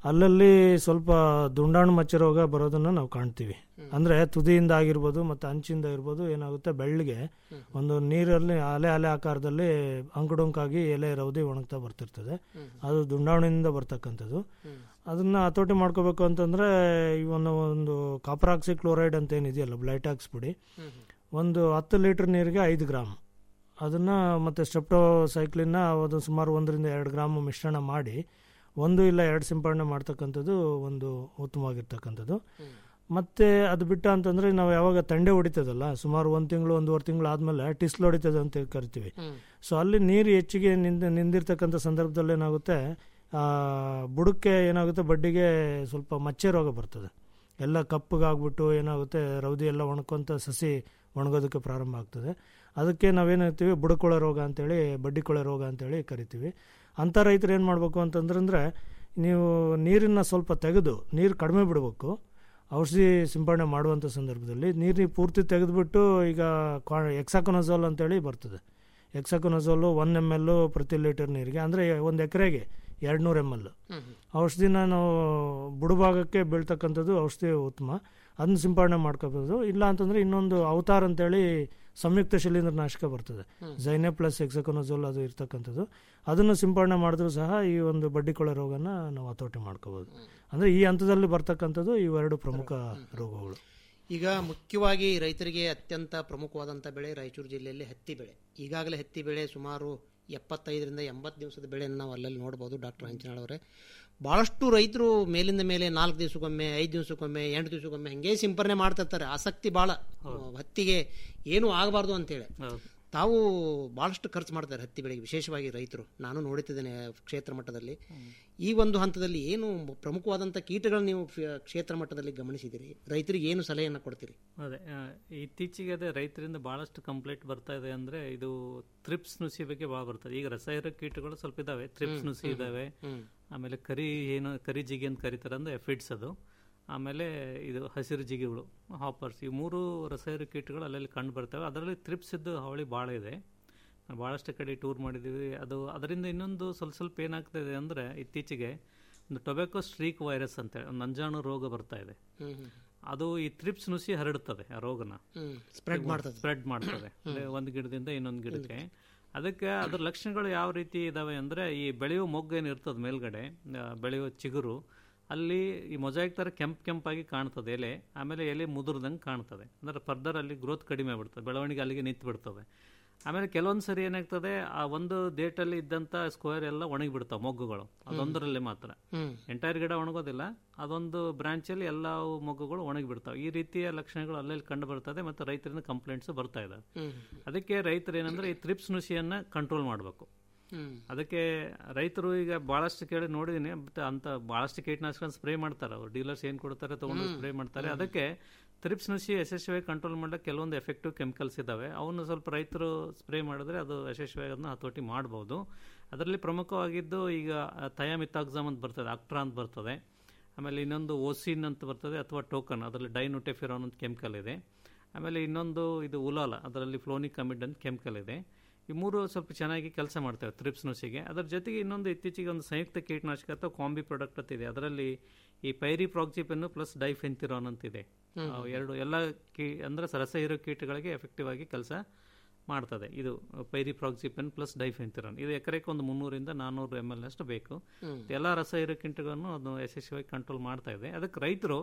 S19: ಅಲ್ಲಲ್ಲಿ ಸ್ವಲ್ಪ ದುಂಡಾಣು ಮಚ್ಚೆ ರೋಗ ಬರೋದನ್ನ ನಾವು ಕಾಣ್ತೀವಿ ಅಂದ್ರೆ ತುದಿಯಿಂದ ಆಗಿರ್ಬೋದು ಮತ್ತು ಅಂಚಿಂದ ಇರ್ಬೋದು ಏನಾಗುತ್ತೆ ಬೆಳ್ಳಿಗೆ ಒಂದು ನೀರಲ್ಲಿ ಅಲೆ ಅಲೆ ಆಕಾರದಲ್ಲಿ ಅಂಕುಡೊಂಕಾಗಿ ಎಲೆ ರೌದಿ ಒಣಗ್ತಾ ಬರ್ತಿರ್ತದೆ ಅದು ದುಂಡಾಣಿಂದ ಬರ್ತಕ್ಕಂಥದ್ದು ಅದನ್ನ ಹತೋಟಿ ಮಾಡ್ಕೋಬೇಕು ಅಂತಂದ್ರೆ ಈ ಒಂದು ಒಂದು ಕಾಪರಾಕ್ಸಿ ಕ್ಲೋರೈಡ್ ಅಂತ ಏನಿದೆಯಲ್ಲ ಬ್ಲೈಟಾಕ್ಸ್ ಪುಡಿ ಒಂದು ಹತ್ತು ಲೀಟರ್ ನೀರಿಗೆ ಐದು ಗ್ರಾಮ್ ಅದನ್ನು ಮತ್ತು ಸ್ಟೆಪ್ಟೋಸೈಕ್ಲಿನ ಅದು ಸುಮಾರು ಒಂದರಿಂದ ಎರಡು ಗ್ರಾಮ್ ಮಿಶ್ರಣ ಮಾಡಿ ಒಂದು ಇಲ್ಲ ಎರಡು ಸಿಂಪಡಣೆ ಮಾಡ್ತಕ್ಕಂಥದ್ದು ಒಂದು ಉತ್ತಮವಾಗಿರ್ತಕ್ಕಂಥದ್ದು ಮತ್ತು ಅದು ಬಿಟ್ಟ ಅಂತಂದರೆ ನಾವು ಯಾವಾಗ ತಂಡೆ ಹೊಡಿತದಲ್ಲ ಸುಮಾರು ಒಂದು ತಿಂಗಳು ಒಂದೂವರೆ ತಿಂಗಳು ಆದಮೇಲೆ ಟಿಸ್ಲು ಹೊಡಿತದೆ ಅಂತ ಕರಿತೀವಿ ಸೊ ಅಲ್ಲಿ ನೀರು ಹೆಚ್ಚಿಗೆ ನಿಂದ ನಿಂದಿರ್ತಕ್ಕಂಥ ಸಂದರ್ಭದಲ್ಲಿ ಏನಾಗುತ್ತೆ ಆ, ಬುಡಕ್ಕೆ ಏನಾಗುತ್ತೆ ಬಡ್ಡಿಗೆ ಸ್ವಲ್ಪ ಮಚ್ಚೆ ರೋಗ ಬರ್ತದೆ ಎಲ್ಲ ಕಪ್ಪಗಾಗ್ಬಿಟ್ಟು ಏನಾಗುತ್ತೆ ರೌದಿ ಎಲ್ಲ ಒಣಕೊಂತ ಸಸಿ ಒಣಗೋದಕ್ಕೆ ಪ್ರಾರಂಭ ಆಗ್ತದೆ ಅದಕ್ಕೆ ನಾವೇನು ಹೇಳ್ತೀವಿ ಬುಡಕೊಳೆ ರೋಗ ಅಂತೇಳಿ ಬಡ್ಡಿ ಕೊಳೆ ರೋಗ ಅಂತೇಳಿ ಕರಿತೀವಿ ಅಂಥ ರೈತರು ಏನು ಮಾಡಬೇಕು ಅಂತಂದ್ರೆ ನೀವು ನೀರನ್ನು ಸ್ವಲ್ಪ ತೆಗೆದು ನೀರು ಕಡಿಮೆ ಬಿಡಬೇಕು ಔಷಧಿ ಸಿಂಪಡಣೆ ಮಾಡುವಂಥ ಸಂದರ್ಭದಲ್ಲಿ ನೀರು ಪೂರ್ತಿ ತೆಗೆದುಬಿಟ್ಟು ಈಗ ಎಕ್ಸಾಕೊನಜೋಲ್ ಅಂತೇಳಿ ಬರ್ತದೆ ಎಕ್ಸಾಕೊನಜೋಲು ಒನ್ ಎಮ್ ಎಲ್ ಪ್ರತಿ ಲೀಟರ್ ನೀರಿಗೆ ಅಂದರೆ ಒಂದು ಎಕರೆಗೆ ಎರಡು ನೂರು ಎಮ್ ಎಲ್ ಔಷಧಿನ ನಾವು ಬುಡಭಾಗಕ್ಕೆ ಬೀಳ್ತಕ್ಕಂಥದ್ದು ಔಷಧಿ ಉತ್ತಮ ಅದನ್ನ ಸಿಂಪಡಣೆ ಮಾಡ್ಕೋಬೋದು ಇಲ್ಲ ಅಂತಂದ್ರೆ ಇನ್ನೊಂದು ಅವತಾರ್ ಅಂತೇಳಿ ಸಂಯುಕ್ತ ಶಿಲೀಂಧ್ರ ನಾಶಕ ಬರ್ತದೆ ಜೈನೆ ಪ್ಲಸ್ ಎಕ್ಸಕೊನಜೋಲ್ ಅದು ಇರ್ತಕ್ಕಂಥದ್ದು ಅದನ್ನು ಸಿಂಪಡಣೆ ಮಾಡಿದ್ರು ಸಹ ಈ ಒಂದು ಬಡ್ಡಿಕೊಳೆ ರೋಗನ ನಾವು ಹತೋಟಿ ಮಾಡ್ಕೋಬೋದು ಅಂದ್ರೆ ಈ ಹಂತದಲ್ಲಿ ಬರ್ತಕ್ಕಂಥದ್ದು ಇವೆರಡು ಪ್ರಮುಖ ರೋಗಗಳು
S14: ಈಗ ಮುಖ್ಯವಾಗಿ ರೈತರಿಗೆ ಅತ್ಯಂತ ಪ್ರಮುಖವಾದಂಥ ಬೆಳೆ ರಾಯಚೂರು ಜಿಲ್ಲೆಯಲ್ಲಿ ಹತ್ತಿ ಬೆಳೆ ಈಗಾಗಲೇ ಹತ್ತಿ ಬೆಳೆ ಸುಮಾರು ಎಪ್ಪತ್ತೈದರಿಂದ ಎಂಬತ್ತು ದಿವಸದ ಬೆಳೆಯನ್ನು ನಾವು ಅಲ್ಲಲ್ಲಿ ನೋಡ್ಬೋದು ಡಾಕ್ಟರ್ ಹಂಚಿನಾಳ್ ಅವರೇ ಭಾಳಷ್ಟು ರೈತರು ಮೇಲಿಂದ ಮೇಲೆ ನಾಲ್ಕು ದಿವಸಕ್ಕೊಮ್ಮೆ ಐದು ದಿವಸಕ್ಕೊಮ್ಮೆ ಎಂಟು ದಿವಸಕ್ಕೊಮ್ಮೆ ಹಂಗೆ ಸಿಂಪರಣೆ ಮಾಡ್ತಿರ್ತಾರೆ ಆಸಕ್ತಿ ಭಾಳ ಹತ್ತಿಗೆ ಏನು ಆಗಬಾರ್ದು ಅಂತೇಳಿ ತಾವು ಭಾಳಷ್ಟು ಖರ್ಚು ಮಾಡ್ತಾರೆ ಹತ್ತಿ ಬೆಳೆಗೆ ವಿಶೇಷವಾಗಿ ರೈತರು ನಾನು ನೋಡುತ್ತಿದ್ದೇನೆ ಕ್ಷೇತ್ರ ಮಟ್ಟದಲ್ಲಿ ಈ ಒಂದು ಹಂತದಲ್ಲಿ ಏನು ಪ್ರಮುಖವಾದಂಥ ಕೀಟಗಳನ್ನು ನೀವು ಫ- ಕ್ಷೇತ್ರ ಮಟ್ಟದಲ್ಲಿ ಗಮನಿಸಿದಿರಿ ರೈತರಿಗೆ ಏನು ಸಲಹೆಯನ್ನು ಕೊಡ್ತೀರಿ
S15: ಅದೇ ಆ, ಇತ್ತೀಚೆಗೆ ಅದೇ ರೈತರಿಂದ ಬಹಳಷ್ಟು ಕಂಪ್ಲೇಂಟ್ ಬರ್ತಾ ಇದೆ ಅಂದ್ರೆ ಇದು ಥ್ರಿಪ್ಸ್ ನುಸಿ ಬಗ್ಗೆ ಭಾಳ ಬರ್ತದೆ ಈಗ ರಸಾಯನ ಕೀಟಗಳು ಸ್ವಲ್ಪ ಇದಾವೆ ಥ್ರಿಪ್ಸ್
S14: ಹ್ಮ್,
S15: ನುಸಿ
S14: ಹ್ಮ್,
S15: ಇದಾವೆ
S14: ಹ್ಮ್.
S15: ಆಮೇಲೆ ಕರಿ ಏನು ಕರಿ ಜಿಗಿ ಅಂತ ಕರೀತಾರೆ ಅಂದ್ರೆ ಎಫಿಡ್ಸ್ ಅದು ಆಮೇಲೆ ಇದು ಹಸಿರು ಜಿಗಿಗಳು ಹಾಪರ್ಸ್ ಈ ಮೂರು ರಸಾಯನ ಕೀಟಗಳು ಅಲ್ಲಲ್ಲಿ ಕಂಡು ಬರ್ತವೆ ಅದರಲ್ಲಿ ಥ್ರಿಪ್ಸ್ ಇದ್ದು ಹಾವಳಿ ಭಾಳ ಇದೆ ನಾವು ಭಾಳಷ್ಟು ಕಡೆ ಟೂರ್ ಮಾಡಿದ್ದೀವಿ ಅದು ಅದರಿಂದ ಇನ್ನೊಂದು ಸ್ವಲ್ಪ ಸ್ವಲ್ಪ ಏನಾಗ್ತದೆ ಅಂದರೆ ಇತ್ತೀಚೆಗೆ ಒಂದು ಟೊಬ್ಯಾಕೋ ಸ್ಟ್ರೀಕ್ ವೈರಸ್ ಅಂತೇಳಿ ಒಂದು ನಂಜಾಣು ರೋಗ ಬರ್ತಾ ಇದೆ
S14: ಹ್ಮ್, ಹ್ಮ್.
S15: ಅದು ಈ ಥ್ರಿಪ್ಸ್ ನುಸಿ ಹರಡುತ್ತದೆ ಆ ರೋಗನ
S14: ಹ್ಮ್, spread ಮಾಡ್ತದೆ.
S15: ಸ್ಪ್ರೆಡ್ ಮಾಡ್ತದೆ ಅಂದ್ರೆ ಒಂದು ಗಿಡದಿಂದ ಇನ್ನೊಂದು ಗಿಡಕ್ಕೆ ಅದಕ್ಕೆ ಅದ್ರ ಲಕ್ಷಣಗಳು ಯಾವ ರೀತಿ ಇದಾವೆ ಅಂದ್ರೆ ಈ ಬೆಳೆಯುವ ಮೊಗ್ಗು ಏನು ಇರ್ತದೆ ಮೇಲ್ಗಡೆ ಆ, ಬೆಳೆಯುವ ಚಿಗುರು ಅಲ್ಲಿ ಈ ಮೊಜಾಯಿಕ್ ತರ ಕೆಂಪ್ ಕೆಂಪಾಗಿ ಕಾಣ್ತದೆ ಎಲೆ ಆಮೇಲೆ ಎಲೆ ಮುದುರ್ದಂಗೆ ಕಾಣ್ತದೆ ಅಂದ್ರೆ ಫರ್ದರ್ ಅಲ್ಲಿ ಗ್ರೋತ್ ಕಡಿಮೆ ಬಿಡ್ತದೆ ಬೆಳವಣಿಗೆ ಅಲ್ಲಿಗೆ ನಿಂತು ಬಿಡ್ತದೆ ಆಮೇಲೆ ಕೆಲವೊಂದು ಸರಿ ಏನಾಗ್ತದೆ ಆ ಒಂದು ಡೇಟಲ್ಲಿ ಇದ್ದಂಥ ಸ್ಕ್ವೇರ್ ಎಲ್ಲ ಒಣಗಿ ಬಿಡ್ತಾವೆ ಮೊಗ್ಗುಗಳು ಅದೊಂದರಲ್ಲೇ ಮಾತ್ರ
S14: ಹ್ಮ್.
S15: ಎಂಟೈರ್ ಗಿಡ ಒಣಗೋದಿಲ್ಲ ಅದೊಂದು ಬ್ರಾಂಚಲ್ಲಿ ಎಲ್ಲ ಮೊಗ್ಗುಗಳು ಒಣಗಿ ಬಿಡ್ತಾವೆ ಈ ರೀತಿಯ ಲಕ್ಷಣಗಳು ಅಲ್ಲಲ್ಲಿ ಕಂಡು ಬರ್ತದೆ ಮತ್ತು ರೈತರಿಂದ ಕಂಪ್ಲೇಂಟ್ಸ್ ಬರ್ತಾ ಇದಾವೆ
S14: ಹ್ಮ್.
S15: ಅದಕ್ಕೆ ರೈತರು ಏನಂದ್ರೆ ಈ ಥ್ರಿಪ್ಸ್ ನುಸಿಯನ್ನ ಕಂಟ್ರೋಲ್ ಮಾಡಬೇಕು
S14: ಹ್ಮ್.
S15: ಅದಕ್ಕೆ ರೈತರು ಈಗ ಬಹಳಷ್ಟು ಕೇಳಿ ನೋಡಿದೀನಿ ಬಟ್ ಅಂತ ಬಹಳಷ್ಟು ಕೀಟನಾಶಕ ಸ್ಪ್ರೇ ಮಾಡ್ತಾರೆ ಅವರು ಡೀಲರ್ಸ್ ಏನ್ ಕೊಡ್ತಾರೆ ತಗೊಂಡು
S14: ಹ್ಮ್.
S15: ಸ್ಪ್ರೇ ಮಾಡ್ತಾರೆ
S14: ಹ್ಮ್.
S15: ಅದಕ್ಕೆ ಥ್ರಿಪ್ಸ್ ನುಸಿ ಯಶಸ್ವಿಯಾಗಿ ಕಂಟ್ರೋಲ್ ಮಾಡಕ್ಕೆ ಕೆಲವೊಂದು ಎಫೆಕ್ಟಿವ್ ಕೆಮಿಕಲ್ಸ್ ಇದಾವೆ ಅವನ್ನ ಸ್ವಲ್ಪ ರೈತರು ಸ್ಪ್ರೇ ಮಾಡಿದ್ರೆ ಅದು ಯಶಸ್ವಿಯಾಗಿ ಅದನ್ನ ಹತೋಟಿ ಮಾಡಬಹುದು ಅದರಲ್ಲಿ ಪ್ರಮುಖವಾಗಿದ್ದು ಈಗ ಥಯಾಮಿತಾಕ್ಸಾಮ್ ಅಂತ ಬರ್ತದೆ ಅಕ್ಟ್ರಾ ಅಂತ ಬರ್ತದೆ ಆಮೇಲೆ ಇನ್ನೊಂದು ಓಸಿನ್ ಅಂತ ಬರ್ತದೆ ಅಥವಾ ಟೋಕನ್ ಅದರಲ್ಲಿ ಡೈನೋಟೆಫಿರಾನ್ ಅಂತ ಕೆಮಿಕಲ್ ಇದೆ ಆಮೇಲೆ ಇನ್ನೊಂದು ಇದು ಉಲಾಲ ಅದರಲ್ಲಿ ಫ್ಲೋನಿಕ್ ಅಮಿಡ್ ಅಂತ ಕೆಮಿಕಲ್ ಇದೆ ಈ ಮೂರು ಸ್ವಲ್ಪ ಚೆನ್ನಾಗಿ ಕೆಲಸ ಮಾಡ್ತೇವೆ ಥ್ರಿಪ್ಸ್ ನುಸಿಗೆ ಅದರ ಜೊತೆಗೆ ಇನ್ನೊಂದು ಇತ್ತೀಚೆಗೆ ಒಂದು ಸಂಯುಕ್ತ ಕೀಟನಾಶಕ ಅಥವಾ ಕಾಂಬಿ ಪ್ರಾಡಕ್ಟ್ ಅಂತ ಇದೆ ಅದರಲ್ಲಿ ಈ ಪೈರಿ ಪ್ರಾಕ್ಸಿಪೆನ್ನು ಪ್ಲಸ್ ಡೈಫೆಂತಿರಾನ್ ಅಂತ ಇದೆ
S14: ಹ್ಮ್.
S15: ಅವು ಎರಡು ಎಲ್ಲ ಕೀ ಅಂದ್ರೆ ರಸ ಹೀರೋ ಕೀಟಗಳಿಗೆ ಎಫೆಕ್ಟಿವ್ ಆಗಿ ಕೆಲಸ ಮಾಡ್ತದೆ ಇದು ಪೈರಿ ಪ್ರಾಕ್ಸಿಪೆನ್ ಪ್ಲಸ್ ಡೈಫೆಂತಿರಾನ್ ಇದು ಎಕರೆಗೆ ಒಂದು ಮುನ್ನೂರಿಂದ ನಾನ್ನೂರು ಎಮ್ ಎಲ್ ಅಷ್ಟು ಬೇಕು
S14: ಹ್ಮ್.
S15: ಎಲ್ಲ ರಸ ಹೀರೋ ಕೀಟಗಳನ್ನು ಅದು ಯಶಸ್ವಿಯಾಗಿ ಕಂಟ್ರೋಲ್ ಮಾಡ್ತಾ ಇದೆ ಅದಕ್ಕೆ ರೈತರು